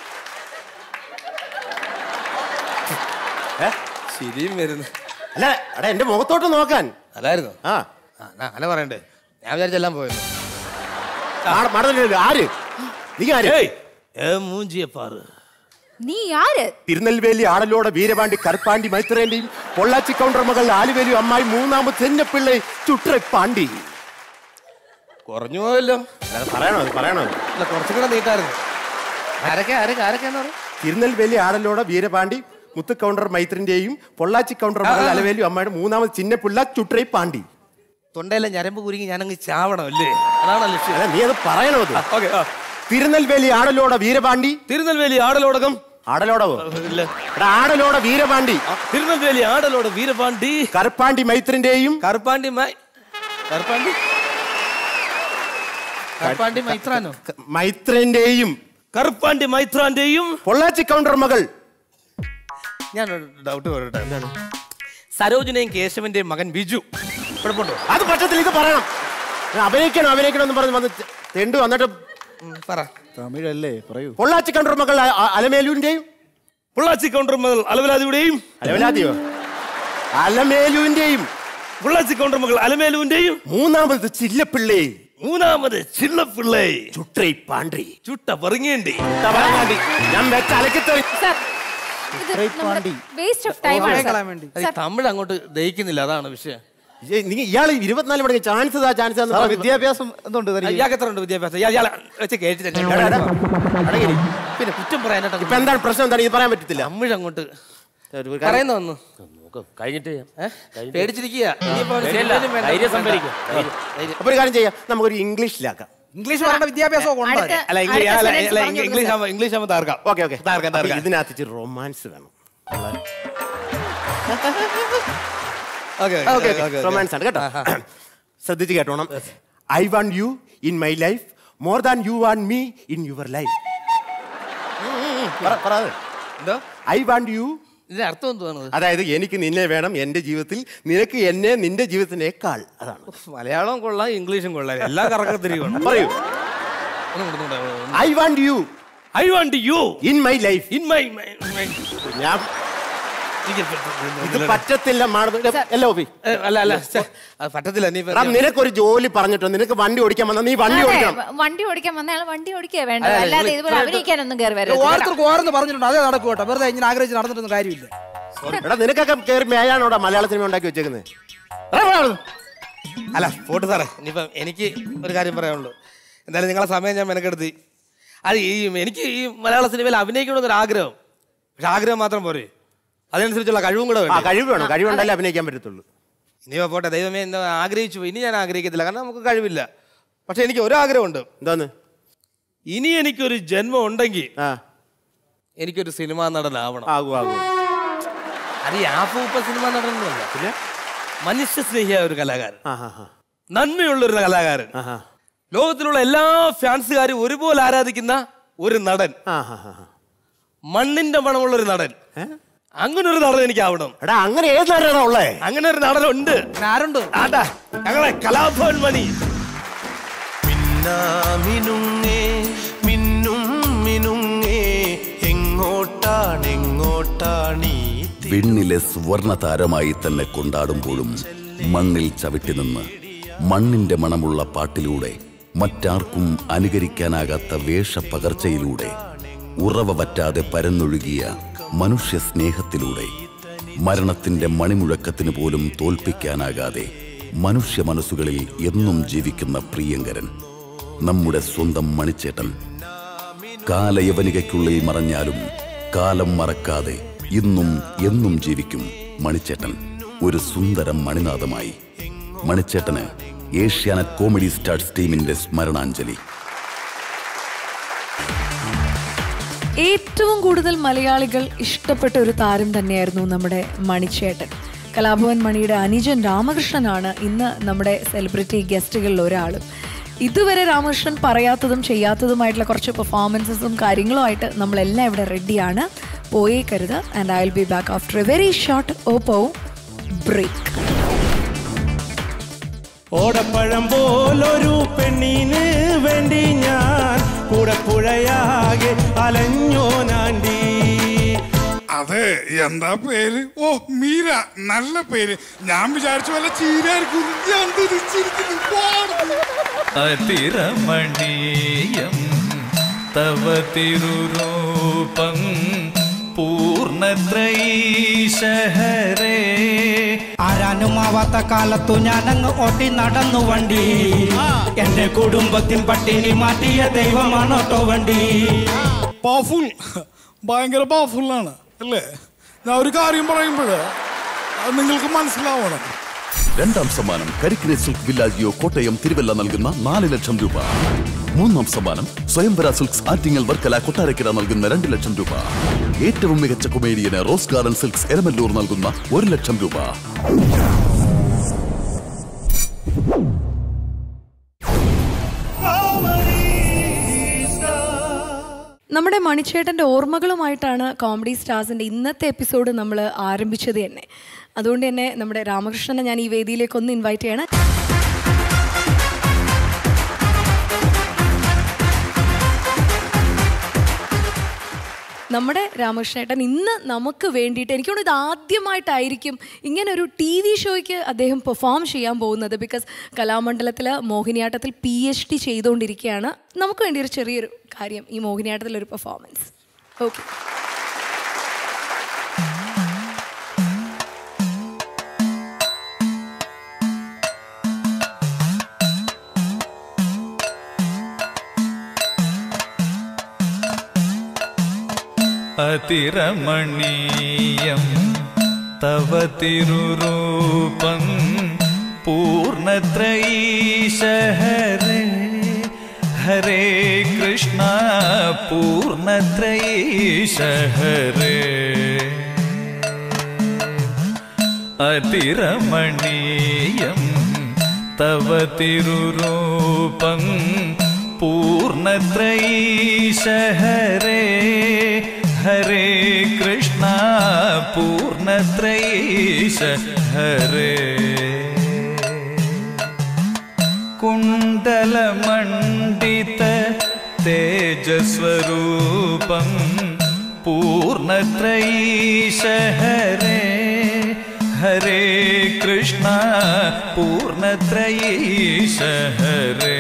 ഏ? ശരിയും വരുന്നു അല്ല എടാ എന്റെ മുഖത്തോട്ട് നോക്കാൻ അല്ലായിരുന്നു ആ ആ, ഞാൻ അങ്ങനെ പറയണ്ടേ ഞാൻ വിചാരിച്ചെല്ലാം പോയിരുന്നു മാട- മാടത്തില്ല, ആര് നീ ആര് ഏയ് ഏ മൂഞ്ചിയെ പാറ് നീ ആര് തിരുനെൽവേലി ആടലോട വീരപാണ്ടി കറുപ്പാണ്ടി മൈത്രേന്റെയും പൊള്ളാച്ചി കൗണ്ടർ മകൾ ആലുവേലി അമ്മായി മൂന്നാമത് തെന്നപ്പിള്ളை ചുട്ര പാണ്ടി കുറഞ്ഞു പോയല്ലോ അല്ലാതെ പറയണോ അത് പറയണോ അത്? അല്ല കുറച്ചും കൂടെ നീട്ടായിരുന്നു ആരൊക്കെ ആരൊക്കെ ആരൊക്കെയാന്ന് പറഞ്ഞു തിരുനെൽവേലി ആടലോട വീരപാണ്ടി മുത്ത് കൗണ്ടർ മൈത്രന്റെയും പൊള്ളാച്ചി കൗണ്ടർ മകൾ അലവേലി അമ്മയുടെ മൂന്നാമത് ചിന്നപ്പിള്ള ചുട്രൈ പാണ്ടി തൊണ്ടയിലെ ഞരമ്പ് കുരുങ്ങി ഞാനങ്ങ് ചാവണം അല്ലേ അതാണ് ലക്ഷ്യം അല്ല നീ അത് പറയണോ അത് ഓക്കെ തിരുനെൽവേലി ആടലോട വീരപാണ്ടി തിരുനെൽവേലി ആടലോടകം ആടലോടവോ ഇല്ല എടാ, ആടലോട വീരപാണ്ടി തിരുനെൽവേലി ആടലോട് വീരപാണ്ടി കറുപ്പാണ്ടി മൈത്രന്റെയും കറുപ്പാണ്ടി മൈ കറുപ്പാണ്ടി കറുപ്പാണ്ടി മൈത്രാനോ മൈത്രന്റെയും കറുപ്പാണ്ടി മൈത്രാന്റെയും പൊള്ളാച്ചി കൗണ്ടർ മകൾ ഞാൻ ഡൗട്ട് പറയട്ടെ എന്താണ് സരോജിനെയും കേശവന്റെയും മകൻ ബിജു കുഴപ്പമുണ്ടോ അത് പറ്റത്തില്ല ഇത് പറയണം അഭിനയിക്കണം അഭിനയിക്കണം എന്ന് പറഞ്ഞ് വന്ന് തെണ്ടു വന്നിട്ട് ഉം, പറ തമിഴല്ലേ പറയൂ പൊള്ളാച്ചി കൗണ്ടർ മകൾ അ- അ- അലമേലുവിന്റെയും പൊള്ളാച്ചി കൗണ്ടർ മുതൽ അലവലാദിയുടെയും അലമേലാദിയോ അലമേലുവിന്റെയും പൊള്ളാച്ചി കൗണ്ടർ മകൾ അലമേലുവിന്റെയും മൂന്നാമത് ചില്ലപ്പിള്ളേ മൂന്നാമത് ചിള്ളപ്പിള്ളേ ചുട്രൈ പാണ്ടി ചുട്ട പറങ്ങേണ്ടി ഞാൻ വെച്ച അലക്കിത്തറി സർ ഇത് പാണ്ടി. വേസ്റ്റ് ഓഫ് ടൈം ആണ് കളയാൻ വേണ്ടി അത് ഈ തമിഴ് അങ്ങോട്ട് ദഹിക്കുന്നില്ല അതാണ് വിഷയം നീ ഇയാള് ഇരുപത്തിനാല് മണിക്ക് ചാൻസ് താ ചാൻസ് സാറേ വിദ്യാഭ്യാസം എന്തുണ്ട് തനിക്ക്? ഇയാൾക്ക് എത്ര ഉണ്ട് വിദ്യാഭ്യാസം ഇയാൾ ഇയാളെ വെച്ച് കേട്ടിട്ട് പിന്നെ കുറ്റം ഇപ്പൊ പറയാനായിട്ട് എന്താണ് പ്രശ്നം എന്താണ് ഇത് പറയാൻ പറ്റത്തില്ല തമിഴ് അങ്ങോട്ട് ഒരു കാര്യം- പറയുന്ന വന്നു നോക്ക്, കഴിഞ്ഞിട്ട് ചെയ്യാം. കഴിഞ്ഞിട്ട് പേടിച്ചിരിക്കുക ഇനിയിപ്പോ അവന് പേടിയല്ല, സിനിമയിലും വേണ്ട, ധൈര്യം വേണ്ട. സംഭരിക്കും. ധൈര്യം. ധൈര്യം. അപ്പൊ ഒരു കാര്യം ചെയ്യാം നമുക്കൊരു ഇംഗ്ലീഷിലാക്കാം ഇംഗ്ലീഷ് പറയേണ്ട വിദ്യാഭ്യാസം കൊണ്ടോ അടുത്ത- അല്ല ഇംഗ്ലീഷ് അടുത്ത അല്ല, sentence അല്ല, പറഞ്ഞു ഇംഗ്ലീഷ് കൊടുക്ക് ആവുമ്പോ ഇംഗ്ലീഷ് ആവുമ്പോ തകർക്കാം ഓക്കെ ഓക്കെ തകർക്കാം തകർക്കാം ഇതിനകത്ത് ഇച്ചിരി റൊമാൻസ് വേണം ഓക്കെ ഓക്കെ റൊമാൻസ് ആണ് കേട്ടോ ശ്രദ്ധിച്ച് കേട്ടോണം I want you in my life more than you want me in your life എന്തോ ഐ വാണ്ട് യു ഇതിന്റെ അർത്ഥം എന്തുവാണ് അതായത് എനിക്ക് നിന്നെ വേണം എന്റെ ജീവിതത്തിൽ നിനക്ക് എന്നെ നിന്റെ ജീവിതത്തിനേക്കാൾ അതാണ് മലയാളം കൊള്ളാം ഇംഗ്ലീഷും കൊള്ളാം എല്ലാം കറക്കത്തിരിക്കണം പറയൂ I want you I want you in my life in my ഞാൻ ഇത് പറ്റത്തില്ല മാഡം അല്ല ഓബി ഏ, അല്ല അല്ല ഛെ, അത് പറ്റത്തില്ല നീ എടാ നിനക്കൊരു ജോലി പറഞ്ഞിട്ടോ നിനക്ക് വണ്ടി ഓടിക്കാൻ വന്നാൽ നീ വണ്ടി അതെ, ഓടിക്കണം വണ്ടി ഓടിക്കാൻ വന്നയാൾ വണ്ടി ഓടിക്കുക വേണ്ടത് അതെ, അല്ലാതെ നിങ്ങൾ ഇതുപോലെ ഇത്ര- അഭിനയിക്കാനൊന്നും കയറി വരരുത് ഓരോരുത്തർക്ക് ഓരോന്ന് പറഞ്ഞിട്ടുണ്ട് അതേ നടക്കൂ കേട്ടോ വെറുതെ ഇങ്ങനെ ആഗ്രഹിച്ച് നടന്നിട്ടൊന്നും കാര്യമില്ല എടാ നിനക്കൊക്കെ കയറി മേയാണോടാ മലയാള സിനിമ ഉണ്ടാക്കി വെച്ചേക്കുന്നത് അല്ല പോട്ട് സാറേ ഇനിയിപ്പം എനിക്ക് ഒരു കാര്യം പറയാനുള്ളൂ എന്തായാലും നിങ്ങളെ സമയം ഞാൻ മെനക്കെടുത്തി അത് ഈ എനിക്ക് ഈ മലയാള സിനിമയിൽ അഭിനയിക്കണമെന്നൊരു ആഗ്രഹം പക്ഷെ ആഗ്രഹം മാത്രം പോരെ അതിനനുസരിച്ചുള്ള കഴിവും കൂടെ ആ വേണ്ടേ? കഴിവ് വേണം കഴിവുണ്ടല്ലേ അഭിനയിക്കാൻ പറ്റത്തുള്ളൂ ഇനിയോ പോട്ടെ ദൈവമേ എന്താ ആഗ്രഹിച്ചു പോയി. ഇനി ഞാൻ ആഗ്രഹിക്കത്തില്ല കാരണം നമുക്ക് കഴിവില്ല പക്ഷെ എനിക്ക് ഒരു ആഗ്രഹമുണ്ട് എന്താന്ന് ഇനി എനിക്കൊരു ജന്മം ഉണ്ടെങ്കിൽ എനിക്കൊരു സിനിമാ നടനാവണം ആകൂ ആകൂ അത് ഈ ആപ്പൂപ്പ സിനിമാ നടനൊന്നുമല്ല പിന്നെ മനുഷ്യ സ്നേഹിയായ ഒരു കലാകാരൻ നന്മയുള്ള ഒരു കലാകാരൻ ലോകത്തിലുള്ള എല്ലാ ഫാൻസുകാരും ഒരുപോലെ ആരാധിക്കുന്ന ഒരു നടൻ മണ്ണിന്റെ മണമുള്ള ഒരു നടൻ അങ്ങനെ ഒരു നടൻ എനിക്ക് ആവണം എടാ അങ്ങനെ ഏത് നടനാ ഉള്ളേ അങ്ങനെ ഒരു നടനുണ്ട് ആരുണ്ട് ആടാ ഞങ്ങളെ കലാഭവൻ മണി മിന്നുങ്ങേ മിന്നും മിനുങ്ങേ എങ്ങോട്ടാണെങ്ങോട്ടാണീ വിണ്ണിലെ സുവർണ താരമായി തന്നെ കൊണ്ടാടുമ്പോഴും മണ്ണിൽ ചവിട്ടി നിന്ന് മണ്ണിന്റെ മണമുള്ള പാട്ടിലൂടെ മറ്റാർക്കും അനുകരിക്കാനാകാത്ത വേഷപ്പകർച്ചയിലൂടെ ഉറവ പറ്റാതെ പരന്നൊഴുകിയ മനുഷ്യ സ്നേഹത്തിലൂടെ മരണത്തിന്റെ മണിമുഴക്കത്തിന് പോലും തോൽപ്പിക്കാനാകാതെ മനുഷ്യ മനസ്സുകളിൽ എന്നും ജീവിക്കുന്ന പ്രിയങ്കരൻ നമ്മുടെ സ്വന്തം മണിച്ചേട്ടൻ കാലയവനികയ്ക്കുള്ളിൽ മറഞ്ഞാലും കാലം മറക്കാതെ ഇന്നും എന്നും ജീവിക്കും മണിച്ചേട്ടൻ ഒരു സുന്ദരം മണിനാഥമായി മണിച്ചേട്ടന് ഏഷ്യാനെറ്റ് കോമഡി സ്റ്റാർസ് ടീമിന്റെ സ്മരണാഞ്ജലി ഏറ്റവും കൂടുതൽ മലയാളികൾ ഇഷ്ടപ്പെട്ട ഒരു താരം തന്നെയായിരുന്നു നമ്മുടെ മണിച്ചേട്ടൻ കലാഭവൻ മണിയുടെ അനുജൻ രാമകൃഷ്ണനാണ് ഇന്ന് നമ്മുടെ സെലിബ്രിറ്റി ഗസ്റ്റുകളിൽ ഒരാളും ഇതുവരെ രാമകൃഷ്ണൻ പറയാത്തതും ചെയ്യാത്തതുമായിട്ടുള്ള കുറച്ച് പെർഫോമൻസസും കാര്യങ്ങളുമായിട്ട് നമ്മളെല്ലാം ഇവിടെ റെഡിയാണ് പോയേക്കരുത് and I will be back after a very short Oppo break ഓടപ്പഴം പോലൊരു പെണ്ണിന് വേണ്ടി ഞാൻ കൂടെ പുഴയാകെ അലഞ്ഞോ നാണ്ടി അതെ എന്താ പേര് ഓ മീര നല്ല പേര് ഞാൻ വിചാരിച്ചു വല്ല ചീരായിരിക്കും ഞാൻ തിരിച്ചിരിക്കുന്നു പാടുന്നു. അതിരമണീയം തവ തിരുരൂപം പൂർണ്ണത്രയീശഹരേ ആരാനുമാവാത്ത കാലത്തു ഞാനങ്ങ് ഓട്ടി നടന്നു വണ്ടി എന്റെ കുടുംബത്തിൻ പട്ടിണി മാറ്റിയ ദൈവമാണോട്ടോ വണ്ടി പവർഫുൾ ഭയങ്കര പവർഫുൾ ആണ് അല്ലേ ഞാൻ ഒരു കാര്യം പറയുമ്പോൾ അത് നിങ്ങൾക്ക് മനസ്സിലാവണം രണ്ടാം സമ്മാനം കരിക്കിനെ സിൽക്ക് വില്ലാജിയോ കോട്ടയം തിരുവല്ല നൽകുന്ന നാല് ലക്ഷം രൂപ മൂന്നാം സമ്മാനം സ്വയംവര സിൽക്സ് ആറ്റിങ്ങൽ വർക്കല കൊട്ടാരക്കര നൽകുന്ന രണ്ട് ലക്ഷം രൂപ ഏറ്റവും മികച്ച കൊമേഡിയന് റോസ് ഗാർഡൻ സിൽക്സ് എരമല്ലൂർ നൽകുന്ന ഒരു ലക്ഷം രൂപ നമ്മുടെ മണിച്ചേട്ടൻ്റെ ഓർമ്മകളുമായിട്ടാണ് കോമഡി സ്റ്റാർസിൻ്റെ ഇന്നത്തെ എപ്പിസോഡ് നമ്മൾ ആരംഭിച്ചത് തന്നെ അതുകൊണ്ട് തന്നെ നമ്മുടെ രാമകൃഷ്ണനെ ഞാൻ ഈ വേദിയിലേക്ക് ഒന്ന് ഇൻവൈറ്റ് ചെയ്യണം നമ്മുടെ രാമകൃഷ്ണേട്ടൻ ഇന്ന് നമുക്ക് വേണ്ടിയിട്ട് എനിക്ക് തോന്നുന്നു ഇത് ആദ്യമായിട്ടായിരിക്കും ഇങ്ങനെ ഒരു ടി വി ഷോയ്ക്ക് അദ്ദേഹം പെർഫോം ചെയ്യാൻ പോകുന്നത് ബിക്കോസ് കലാമണ്ഡലത്തിൽ മോഹിനിയാട്ടത്തിൽ പി എച്ച് ഡി ചെയ്തുകൊണ്ടിരിക്കുകയാണ് നമുക്ക് വേണ്ടി ഒരു ചെറിയൊരു കാര്യം ഈ മോഹിനിയാട്ടത്തിലൊരു പെർഫോമൻസ് ഓക്കെ അതിരമണീയം തവ തിരുരൂപം പൂർണ്ണത്രയീശഹരേ ഹരേ കൃഷ്ണ പൂർണ്ണത്രയീശഹരേ അതിരമണീയം തവ തിരുരൂപം പൂർണ്ണത്രയീശഹരേ ഹരേ കൃഷ്ണ പൂർണ്ണത്രയീശ ഹരേ കുണ്ടലമണ്ഡിത തേജസ്വരൂപം पूर्णत्रयीश हरे हरे कृष्ण पूर्णत्रयीश हरे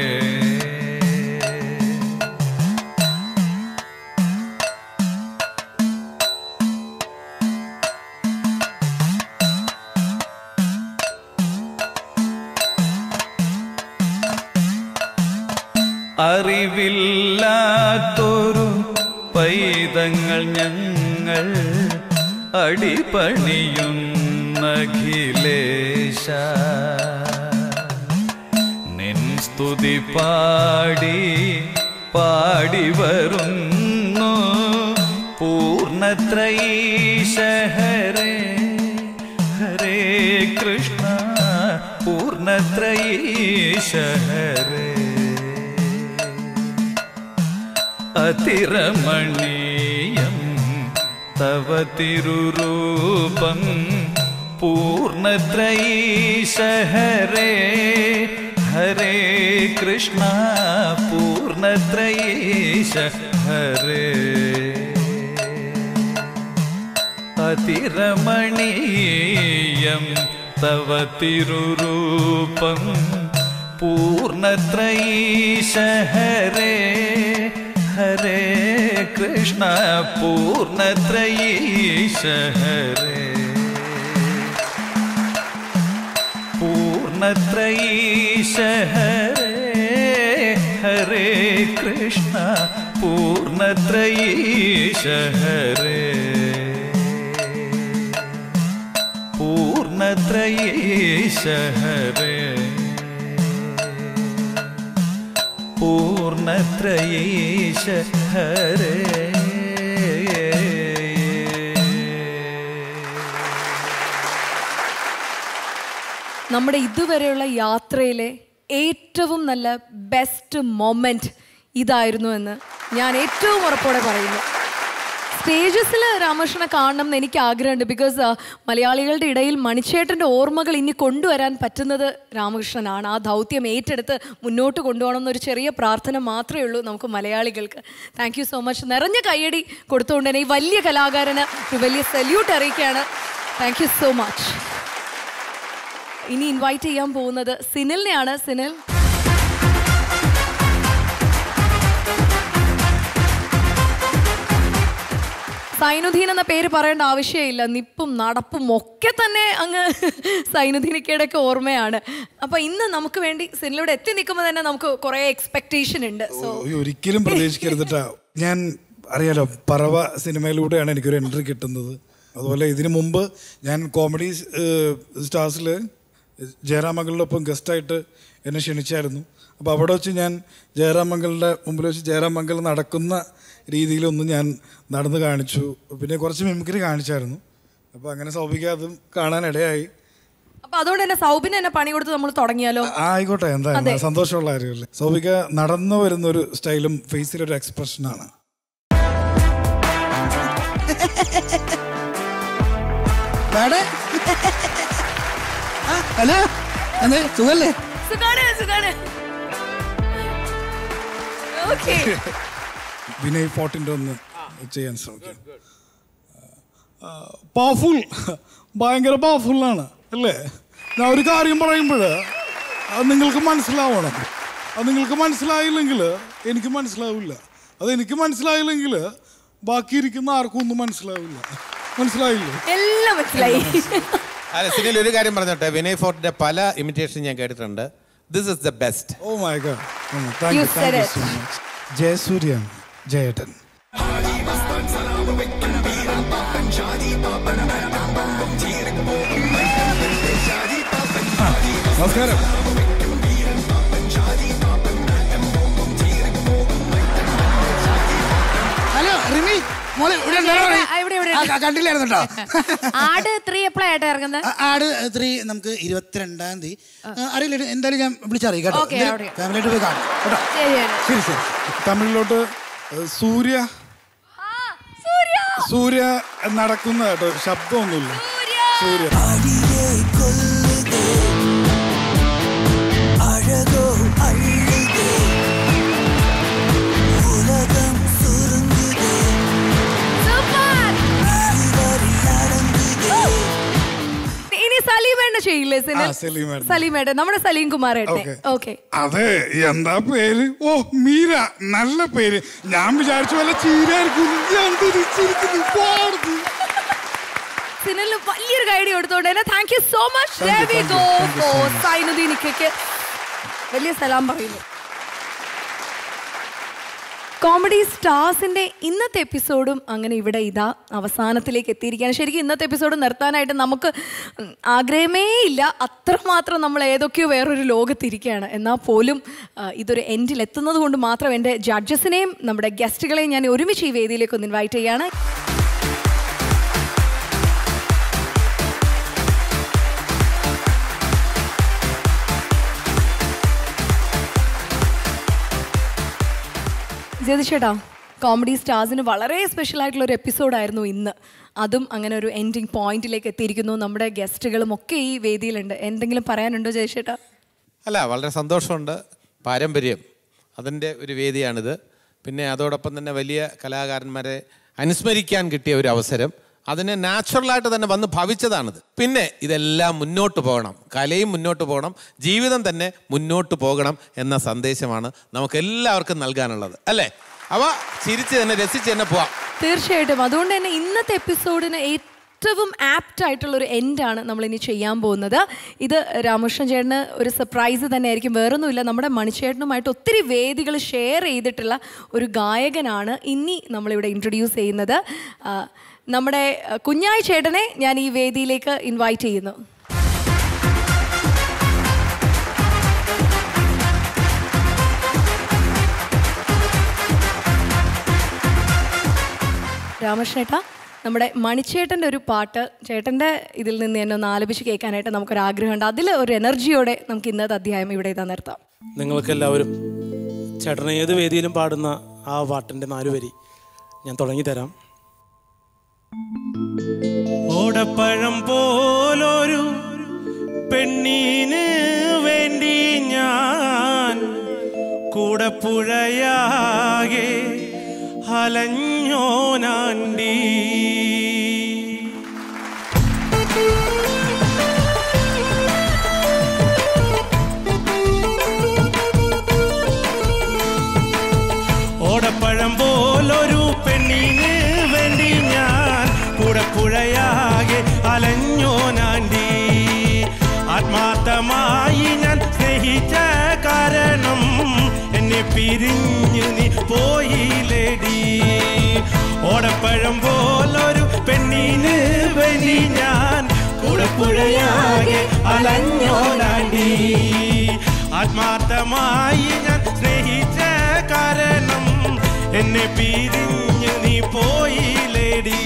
അറിവില്ലാത്തൊരു പൈതങ്ങൾ ഞങ്ങൾ അടിപണിയുന്നഖിലേശ നിൻ സ്തുതി പാടി പാടി വരുന്നു പൂർണ്ണത്രയീശ ഹരേ ഹരേ കൃഷ്ണ പൂർണ്ണത്രയീശ ഹരേ അതിരമണീയം തവ തിരുരൂപം പൂർണ്ണത്രയീശ ഹരേ ഹരേ കൃഷ്ണ പൂർണ്ണത്രയീശ ഹരേ അതിരമണീയം തവ തിരുരൂപം പൂർണ്ണത്രയീശ ഹരേ ഹരേ കൃഷ്ണ പൂർണ്ണത്രയീശ ഹരേ പൂർണ്ണത്രയീശ ഹരേ ഹരേ കൃഷ്ണ പൂർണ്ണത്രയീശ ഹരേ പൂർണ്ണത്രയീശ ഹരേ പൂർണ്ണത്രയീശ ഹരേ നമ്മുടെ ഇതുവരെയുള്ള യാത്രയിലെ ഏറ്റവും നല്ല ബെസ്റ്റ് മൊമെന്റ് ഇതായിരുന്നു എന്ന് ഞാൻ ഏറ്റവും ഉറപ്പോടെ പറയുന്നു സ്റ്റേജസിൽ രാമകൃഷ്ണനെ കാണണം എന്ന് എനിക്ക് ആഗ്രഹമുണ്ട് ബിക്കോസ് മലയാളികളുടെ ഇടയിൽ മണിച്ചേട്ടൻ്റെ ഓർമ്മകൾ ഇനി കൊണ്ടുവരാൻ പറ്റുന്നത് രാമകൃഷ്ണനാണ് ആ ദൗത്യം ഏറ്റെടുത്ത് മുന്നോട്ട് കൊണ്ടുപോകണം എന്നൊരു ചെറിയ പ്രാർത്ഥന മാത്രമേ ഉള്ളൂ നമുക്ക് മലയാളികൾക്ക് താങ്ക് യു സോ മച്ച് നിറഞ്ഞ കയ്യടി കൊടുത്തുകൊണ്ട് തന്നെ ഈ വലിയ കലാകാരന് ഒരു വലിയ സല്യൂട്ട് അറിയിക്കുകയാണ് താങ്ക് യു സോ മച്ച് ഇനി ഇൻവൈറ്റ് ചെയ്യാൻ പോകുന്നത് സിനിലിനെയാണ് സിനിൽ സൈനുദ്ദീൻ എന്ന പേര് പറയേണ്ട ആവശ്യമില്ല നിപ്പും നടപ്പും ഒക്കെ തന്നെ അങ്ങ് സൈനുദ്ദീനിക്കയുടെയൊക്കെ ഓർമ്മയാണ് അപ്പൊ ഇന്ന് നമുക്ക് വേണ്ടി സിനിലൂടെ എത്തി നിൽക്കുമ്പോൾ തന്നെ നമുക്ക് കുറെ എക്സ്പെക്ടേഷൻ ഉണ്ട് സോ അയ്യോ, ഒരിക്കലും പ്രതീക്ഷിക്കരുതട്ടാ ഞാൻ അറിയാലോ പറവ സിനിമയിലൂടെയാണ് എനിക്കൊരു എൻട്രി കിട്ടുന്നത് അതുപോലെ ഇതിനു മുമ്പ് ഞാൻ കോമഡി സ്റ്റാർസിൽ ജയറാമംഗളിനൊപ്പം ഗസ്റ്റായിട്ട് എന്നെ ക്ഷണിച്ചായിരുന്നു അപ്പോൾ അവിടെ വെച്ച് ഞാൻ ജയറാമംഗലിൻ്റെ മുമ്പിൽ വെച്ച് ജയറാമംഗൽ നടക്കുന്ന രീതിയിലൊന്നും ഞാൻ നടന്ന് കാണിച്ചു പിന്നെ കുറച്ച് മിമിക്രി കാണിച്ചായിരുന്നു അപ്പോൾ അങ്ങനെ സൗഭിക അതും കാണാനിടയായി അപ്പൊ അതുകൊണ്ട് തന്നെ സൗബിന് തന്നെ പണി കൊടുത്ത് നമ്മൾ തുടങ്ങിയാലോ ആ, ആയിക്കോട്ടെ എന്താ അതെ. സന്തോഷമുള്ള കാര്യമല്ലേ സൗഭിക നടന്നു വരുന്ന ഒരു സ്റ്റൈലും ഫേസിലൊരു എക്സ്പ്രഷനാണ് അല്ല അതെ സുഖല്ലേ സുഖാണ് സുഖാണ് ഓക്കെ വിനയ് ഫോർട്ടിൻ്റെ ഒന്ന് ചെയ്യാൻ ശ്രമിക്കാം പവർഫുൾ ഭയങ്കര പവർഫുള്ളാണ് അല്ലേ ഞാൻ ഒരു കാര്യം പറയുമ്പോൾ അത് നിങ്ങൾക്ക് മനസ്സിലാവണം അത് നിങ്ങൾക്ക് മനസ്സിലായില്ലെങ്കിൽ എനിക്ക് മനസ്സിലാവില്ല അത് എനിക്ക് മനസ്സിലായില്ലെങ്കിൽ ബാക്കി ഇരിക്കുന്ന ആർക്കും ഒന്നും മനസ്സിലാവില്ല മനസ്സിലായില്ലേ എല്ലാം മനസ്സിലായി അല്ല സിനിമയിൽ ഒരു കാര്യം പറഞ്ഞോട്ടെ വിനയ് ഫോർട്ടിന്റെ പല ഇമിറ്റേഷൻ ഞാൻ കേട്ടിട്ടുണ്ട് this is the best oh my God thank You you thank you said so much ജയസൂര്യാണ് ജയേട്ടൻ നമസ്കാരം ഹലോ റിമി മോളെ ഇവിടെ ഉണ്ടായിരുന്നോ? ആ, ഇവിടെ, ഇവിടെ ആ, ഉണ്ട്. ക- കണ്ടില്ലായിരുന്നു കേട്ടോ ആട് ത്രീ എപ്പോഴായിട്ടാ ഇറങ്ങുന്നത് ആ, ആട് ത്രീ നമുക്ക് ഇരുപത്തിരണ്ടാം തീയതി ആ, അറിയില്ല എന്തായാലും ഞാൻ വിളിച്ചറിയും കേട്ടോ ഓക്കേ, എന്തായാലും ഓക്കേ. ഫാമിലിയായിട്ട് പോയി കാണും കേട്ടോ ശരിയാണ് ശരി ശരി തമിഴിലോട്ട് ഏഹ്, സൂര്യ സൂര്യ നടക്കുന്ന കേട്ടോ ശബ്ദമൊന്നുമില്ല സൂര്യ அழகோ அழுதே உலகம் சுருங்குதே സൂപ്പർ അങ്ങനെ ചെയ്യില്ലേ ആ, സിനിൽ സലീമേട്ടൻ. സലീമേട്ടൻ നമ്മുടെ സലീം കുമാർ ഏട്ടനെ Okay. ഓക്കെ അതെ എന്താ പേര് ഓ മീര നല്ല പേര് ഞാൻ വിചാരിച്ചു വല്ല ചീരായിരിക്കും ഞാൻ തിരിച്ചിരിക്കുന്നു പാടുന്നു സിനിൽ വലിയൊരു ഗൈഡ് കൊടുത്തോണ്ട് തന്നെ thank you so much Thank you, thank you, thank you so much. Zainuddin ഇക്കയ്ക്ക് വലിയ സലാം പറയുന്നു കോമഡി സ്റ്റാർസിന്റെ ഇന്നത്തെ എപ്പിസോഡും അങ്ങനെ ഇവിടെ ഇതാ അവസാനത്തിലേക്ക് എത്തിയിരിക്കുകയാണ് ശരിക്കും ഇന്നത്തെ എപ്പിസോഡ് നിർത്താനായിട്ട് നമുക്ക് ഉം, ആഗ്രഹമേ ഇല്ല അത്രമാത്രം നമ്മൾ ഏതൊക്കെയോ വേറൊരു ലോകത്തിരിക്കുകയാണ് എന്നാൽ പോലും ആ, ഇതൊരു എൻഡിൽ എത്തുന്നത് കൊണ്ട് മാത്രം എൻ്റെ ജഡ്ജസിനെയും നമ്മുടെ ഗസ്റ്റുകളെയും ഞാൻ ഒരുമിച്ച് ഈ വേദിയിലേക്ക് ഒന്ന് ഇൻവൈറ്റ് ചെയ്യാണ് ജ്യോതിഷേട്ടാ കോമഡി സ്റ്റാർസിന് വളരെ സ്പെഷ്യൽ ആയിട്ടുള്ള ഒരു എപ്പിസോഡായിരുന്നു ഇന്ന് അതും അങ്ങനെ ഒരു എൻഡിങ് പോയിന്റിലേക്ക് എത്തിയിരിക്കുന്നു നമ്മുടെ ഗസ്റ്റുകളും ഒക്കെ ഈ വേദിയിലുണ്ട് എന്തെങ്കിലും പറയാനുണ്ടോ ജയശേട്ടാ അല്ല വളരെ സന്തോഷമുണ്ട് പാരമ്പര്യം അതിൻ്റെ ഒരു വേദിയാണിത് പിന്നെ അതോടൊപ്പം തന്നെ വലിയ കലാകാരന്മാരെ അനുസ്മരിക്കാൻ കിട്ടിയ ഒരു അവസരം അതിനെ നാച്ചുറലായിട്ട് തന്നെ വന്ന് ഭവിച്ചതാണിത് പിന്നെ ഇതെല്ലാം മുന്നോട്ട് പോകണം കലയും മുന്നോട്ട് പോകണം ജീവിതം തന്നെ മുന്നോട്ട് പോകണം എന്ന സന്ദേശമാണ് നമുക്ക് എല്ലാവർക്കും നൽകാനുള്ളത് അല്ലേ അവ ചിരിച്ച് തന്നെ രസിച്ച് തന്നെ പോവാം തീർച്ചയായിട്ടും അതുകൊണ്ട് തന്നെ ഇന്നത്തെ എപ്പിസോഡിന് ഏറ്റവും ആപ്റ്റ് ആയിട്ടുള്ള ഒരു എൻഡാണ് നമ്മൾ ഇനി ചെയ്യാൻ പോകുന്നത് ഇത് രാമകൃഷ്ണൻ ചേട്ടന് ഒരു സർപ്രൈസ് തന്നെ ആയിരിക്കും വേറൊന്നുമില്ല നമ്മുടെ മണിച്ചേട്ടനുമായിട്ട് ഒത്തിരി വേദികൾ ഷെയർ ചെയ്തിട്ടുള്ള ഒരു ഗായകനാണ് ഇനി നമ്മളിവിടെ ഇൻട്രൊഡ്യൂസ് ചെയ്യുന്നത് ആ, നമ്മുടെ ആ, കുഞ്ഞായി ചേട്ടനെ ഞാൻ ഈ വേദിയിലേക്ക് ഇൻവൈറ്റ് ചെയ്യുന്നു രാമകൃഷ്ണേട്ട നമ്മുടെ മണിച്ചേട്ടൻ്റെ ഒരു പാട്ട് ചേട്ടൻ്റെ ഇതിൽ നിന്ന് തന്നെ ഒന്ന് ആലപിച്ച് കേൾക്കാനായിട്ട് നമുക്കൊരു ആഗ്രഹമുണ്ട് അതിൽ ഒരു എനർജിയോടെ നമുക്ക് ഇന്നത്തെ അധ്യായം ഇവിടെ ഇതാ നിർത്താം നിങ്ങൾക്ക് എല്ലാവരും ചേട്ടൻ ഏത് വേദിയിലും പാടുന്ന ആ പാട്ടിൻ്റെ നാല് വരി ഞാൻ തുടങ്ങി തരാം ഓടപ്പഴം പോലൊരു പെണ്ണീന് വേണ്ടി ഞാൻ കൂടപ്പുഴയാകെ അലഞ്ഞോനാണ്ടി ഓടപ്പഴം പോലൊരു പെണ്ണിന് വേണ്ടി ഞാൻ കൂടപ്പുഴയാകെ അലഞ്ഞോനാണ്ടി ആത്മാർത്ഥമായി ഞാൻ സ്നേഹിച്ച കാരണം എന്നെ പിരിഞ്ഞു നീ പോയില്ലേടി ഓടപ്പഴം പോലൊരു പെണ്ണിന് വേണ്ടി ഞാൻ കൂടപ്പുഴയാകെ അലഞ്ഞോനാണ്ടി ആത്മാർത്ഥമായി ഞാൻ സ്നേഹിച്ച കാരണം എന്നെ പിരിഞ്ഞു നീ പോയില്ലേടി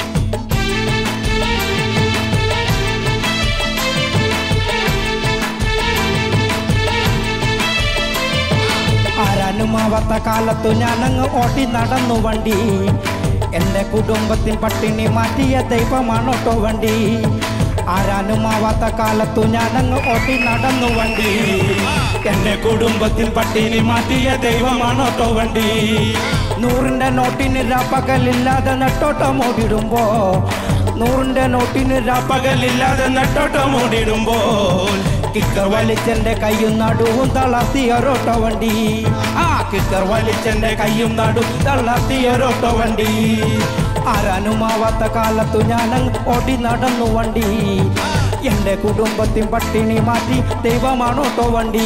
ആരാനുമാവാത്ത കാലത്തു ഞാനങ്ങ് ഓട്ടി നടന്നു വണ്ടി എന്റെ കുടുംബത്തിൻ പട്ടിണി മാറ്റിയ ദൈവമാണോട്ടോ വണ്ടി ആരാനുമാവാത്ത കാലത്തു ഞാനങ്ങ് ഓട്ടി നടന്നു വണ്ടി എന്റെ കുടുംബത്തിൻ പട്ടിണി മാറ്റിയ ദൈവമാണോട്ടോ വണ്ടി നൂറിന്റെ നോട്ടിന് രാപ്പകലില്ലാതെ നെട്ടോട്ടം ഓടിടുമ്പോ നൂറിന്റെ നോട്ടിന് രാപ്പകലില്ലാതെ നെട്ടോട്ടം ഓടിടുമ്പോൾ കിക്കർ വലിച്ചെന്റെ കയ്യും നടുവും തളർത്തിയ ഒരോട്ടോ വണ്ടി ആ കിക്കർ വലിച്ചെന്റെ കയ്യും നടുവും തളർത്തിയ ഒരോട്ടോ വണ്ടി ആരാനുമാവാത്ത കാലത്തു ഞാനങ്ങ് ഓടി നടന്നു വണ്ടി എന്റെ കുടുംബത്തിൻ പട്ടിണി മാറ്റി ദൈവമാണോട്ടോ വണ്ടി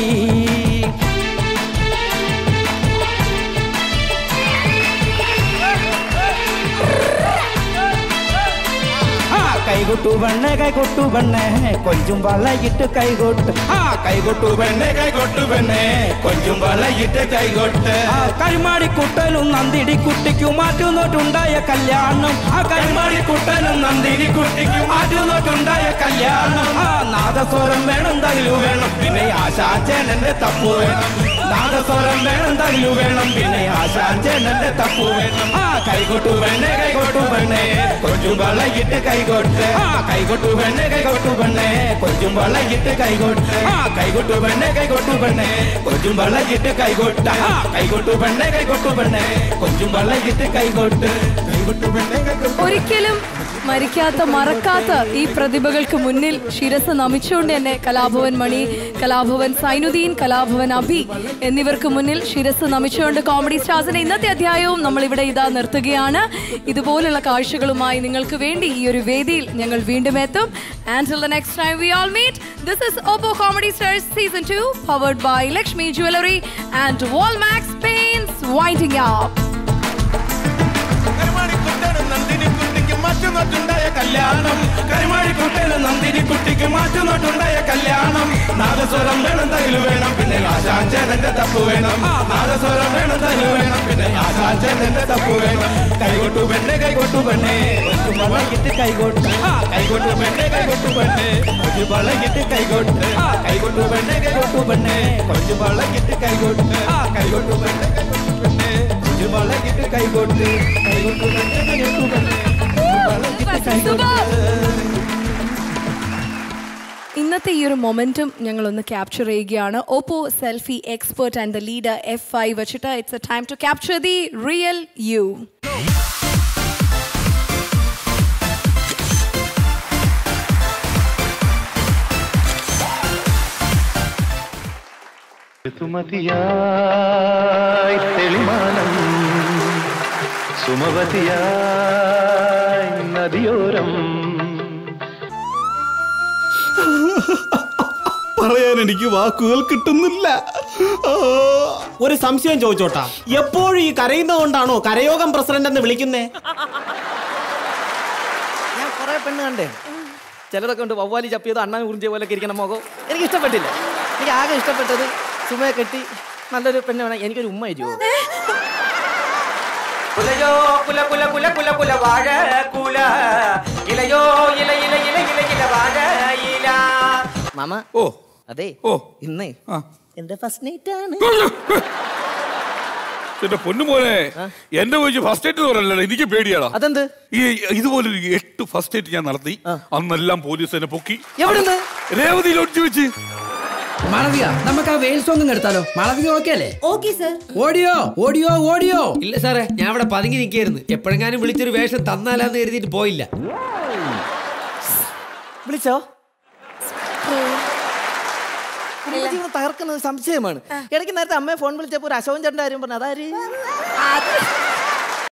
ആ കൈകൊട്ടു പെണ്ണെ കൈകൊട്ടു പെണ്ണെ കൊഞ്ചും വളയിട്ട് കൈകൊട്ട് ആ കൈകൊട്ടു പെണ്ണെ കൈകൊട്ടു പെണ്ണെ കൊഞ്ചും വളയിട്ട് കൈകൊട്ട് ആ കൈമാടി കുട്ടനും നന്ദിടി കുട്ടിക്കും മാറ്റുന്നോട്ടുണ്ടായ കല്യാണം ആ കൈമാടി കുട്ടനും നന്ദിടി കുട്ടിക്കും മാറ്റുന്നോട്ടുണ്ടായ കല്യാണം ആ നാദസ്വരം വേണം തകിലു വേണം പിന്നെ ആശാചേനന്റെ തപ്പു വേണം നാദസ്വരം വേണം തകിലു വേണം പിന്നെ ആശാചേനന്റെ തപ്പു വേണം ആ കൈകൊട്ടു പെണ്ണെ കൈകൊട്ടു പെണ്ണെ കൊഞ്ചും വളയിട്ട് കൈകൊട്ട് ആ കൈകൊട്ടു പെണ്ണെ കൈകൊട്ടു പെണ്ണെ കൊഞ്ചും വളയിട്ട് കൈകൊട്ട് ആ കൈകൊട്ടു പെണ്ണെ കൈകൊട്ടു പെണ്ണെ കൊഞ്ചും വളയിട്ട് കൈകൊട്ട ആ കൈകൊട്ടു പെണ്ണെ കൈകൊട്ടു പെണ്ണെ കൊഞ്ചും വളയിട്ട് കൈകൊട്ട് കൈകൊട്ടു പെണ്ണെ കൈകൊട്ടു ഒരിക്കലും മരിക്കാത്ത മറക്കാത്ത ഈ പ്രതിഭകൾക്ക് മുന്നിൽ ശിരസ് നമിച്ചുകൊണ്ട് തന്നെ കലാഭവൻ മണി കലാഭവൻ സൈനുദ്ദീൻ കലാഭവൻ അഭി എന്നിവർക്ക് മുന്നിൽ ശിരസ് നമിച്ചുകൊണ്ട് കോമഡി സ്റ്റാർസിന്റെ ഇന്നത്തെ അധ്യായവും നമ്മൾ ഇവിടെ ഇതാ നിർത്തുകയാണ് ഇതുപോലുള്ള കാഴ്ചകളുമായി നിങ്ങൾക്ക് വേണ്ടി ഈ ഒരു വേദിയിൽ ഞങ്ങൾ വീണ്ടും എത്തും and the next time we all meet this is Oppo comedy stars season two powered by Lakshmi jewellery and Walmax paints winding up മാറ്റുന്നോട്ടുണ്ടായ കല്യാണം കരിമാടിക്കുട്ടന് നന്ദിനി കുട്ടിക്ക് മാറ്റുന്നോട്ടുണ്ടായ കല്യാണം നാദസ്വരം വേണം തൈല് വേണം പിന്നെ ആശാചേതന്റെ തപ്പ് വേണം നാദസ്വരം വേണം തൈല് വേണം പിന്നെ ആശാചേതന്റെ തപ്പ് വേണം കൈകൊട്ടു പെണ്ണെ കൈകൊട്ടു പെണ്ണെ കൊച്ചു വളകിട്ട് കൈകൊട്ട് കൈകൊട്ടു പെണ്ണെ കൈകൊട്ടു പെണ്ണെ കൊച്ചു വളകിട്ട് കൈകൊട്ട് കൈകൊട്ടു പെണ്ണെ കൈകൊട്ടു പെണ്ണെ കൊച്ചു വളകിട്ട് കൈകൊട്ട് കൈകൊട്ടു പെണ്ണെ കൈകൊട്ടു പെണ്ണെ കൊച്ചു വളകിട്ട് കൈകൊട്ട് കൈകൊട്ടു പെണ്ണെ കൈകൊട്ടു പെണ്ണെ ഇന്നത്തെ ഈ ഒരു മൊമെന്റും ഞങ്ങൾ ഒന്ന് ക്യാപ്ചർ ചെയ്യുകയാണ് Oppo selfie expert and the leader F I വെച്ചിട്ട് it's a time to capture the real you സുമതിയായി തെളിമാനം സുമവതിയായി നദിയോരം പറയാൻ എനിക്ക് വാക്കുകൾ കിട്ടുന്നില്ല ഒരു സംശയം ചോദിച്ചോട്ടാ എപ്പോഴും ഈ കരയുന്നതുകൊണ്ടാണോ കരയോഗം പ്രസിഡന്റ് എന്ന് വിളിക്കുന്നേ ഞാൻ കുറെ പെണ്ണ് കണ്ടേ ചിലരൊക്കെ ഉണ്ട് വവ്വാലി ചപ്പിയത് അണ്ണാൻ കുറിഞ്ച പോലെ ഇരിക്കണ മുഖം എനിക്ക് ഇഷ്ടപ്പെട്ടില്ല എനിക്ക് ആകെ ഇഷ്ടപ്പെട്ടത് സുമയെ കെട്ടി നല്ലൊരു പെണ്ണ് വേണം എനിക്കൊരു ഉമ്മ തരുമോ കുലയോ കുല കുല കുല കുല കുല വാഴ കുല ഇലയോ ഇല ഇല ഇല ഇല ഇല വാഴ ഇല മാമ ഓ അതെ ഓ ഇന്നേ എന്റെ ഫസ്റ്റ് നൈറ്റ് ആണ് എന്റെ പൊന്നുമോനെ എന്റെ വെച്ച് ഫസ്റ്റ് എയ്റ്റ് പറയല്ലോ എനിക്ക് പേടിയാടാ അതെന്ത് ഈ ഇതുപോലെ ഒരു എട്ട് ഫസ്റ്റ് എയ്റ്റ് ഞാൻ നടത്തി അന്നെല്ലാം പോലീസ് എന്നെ പൊക്കി എവിടുന്ന് രേവതിയിൽ ഒളിച്ചു വെച്ച് മാളവിക നമുക്ക് ആ വെയിൽ സോങ് എടുത്താലോ മാളവിക ഓക്കെ അല്ലേ ഓക്കെ സർ ഓടിയോ ഓടിയോ ഓടിയോ ഇല്ല സാറേ ഞാൻ അവിടെ പതുങ്ങി നിൽക്കായിരുന്നു എപ്പോഴെങ്ങാനും വിളിച്ചൊരു വേഷം തന്നാലാന്ന് കരുതിയിട്ട് പോയില്ല വിളിച്ചോ കുടുംബജീവിതം തകർക്കുന്നത് സംശയമാണ് ഇടയ്ക്ക് നേരത്തെ അമ്മയെ ഫോൺ വിളിച്ചപ്പോ ഒരു അശോകൻ ചേട്ടന്റെ കാര്യം പറഞ്ഞു അതാര്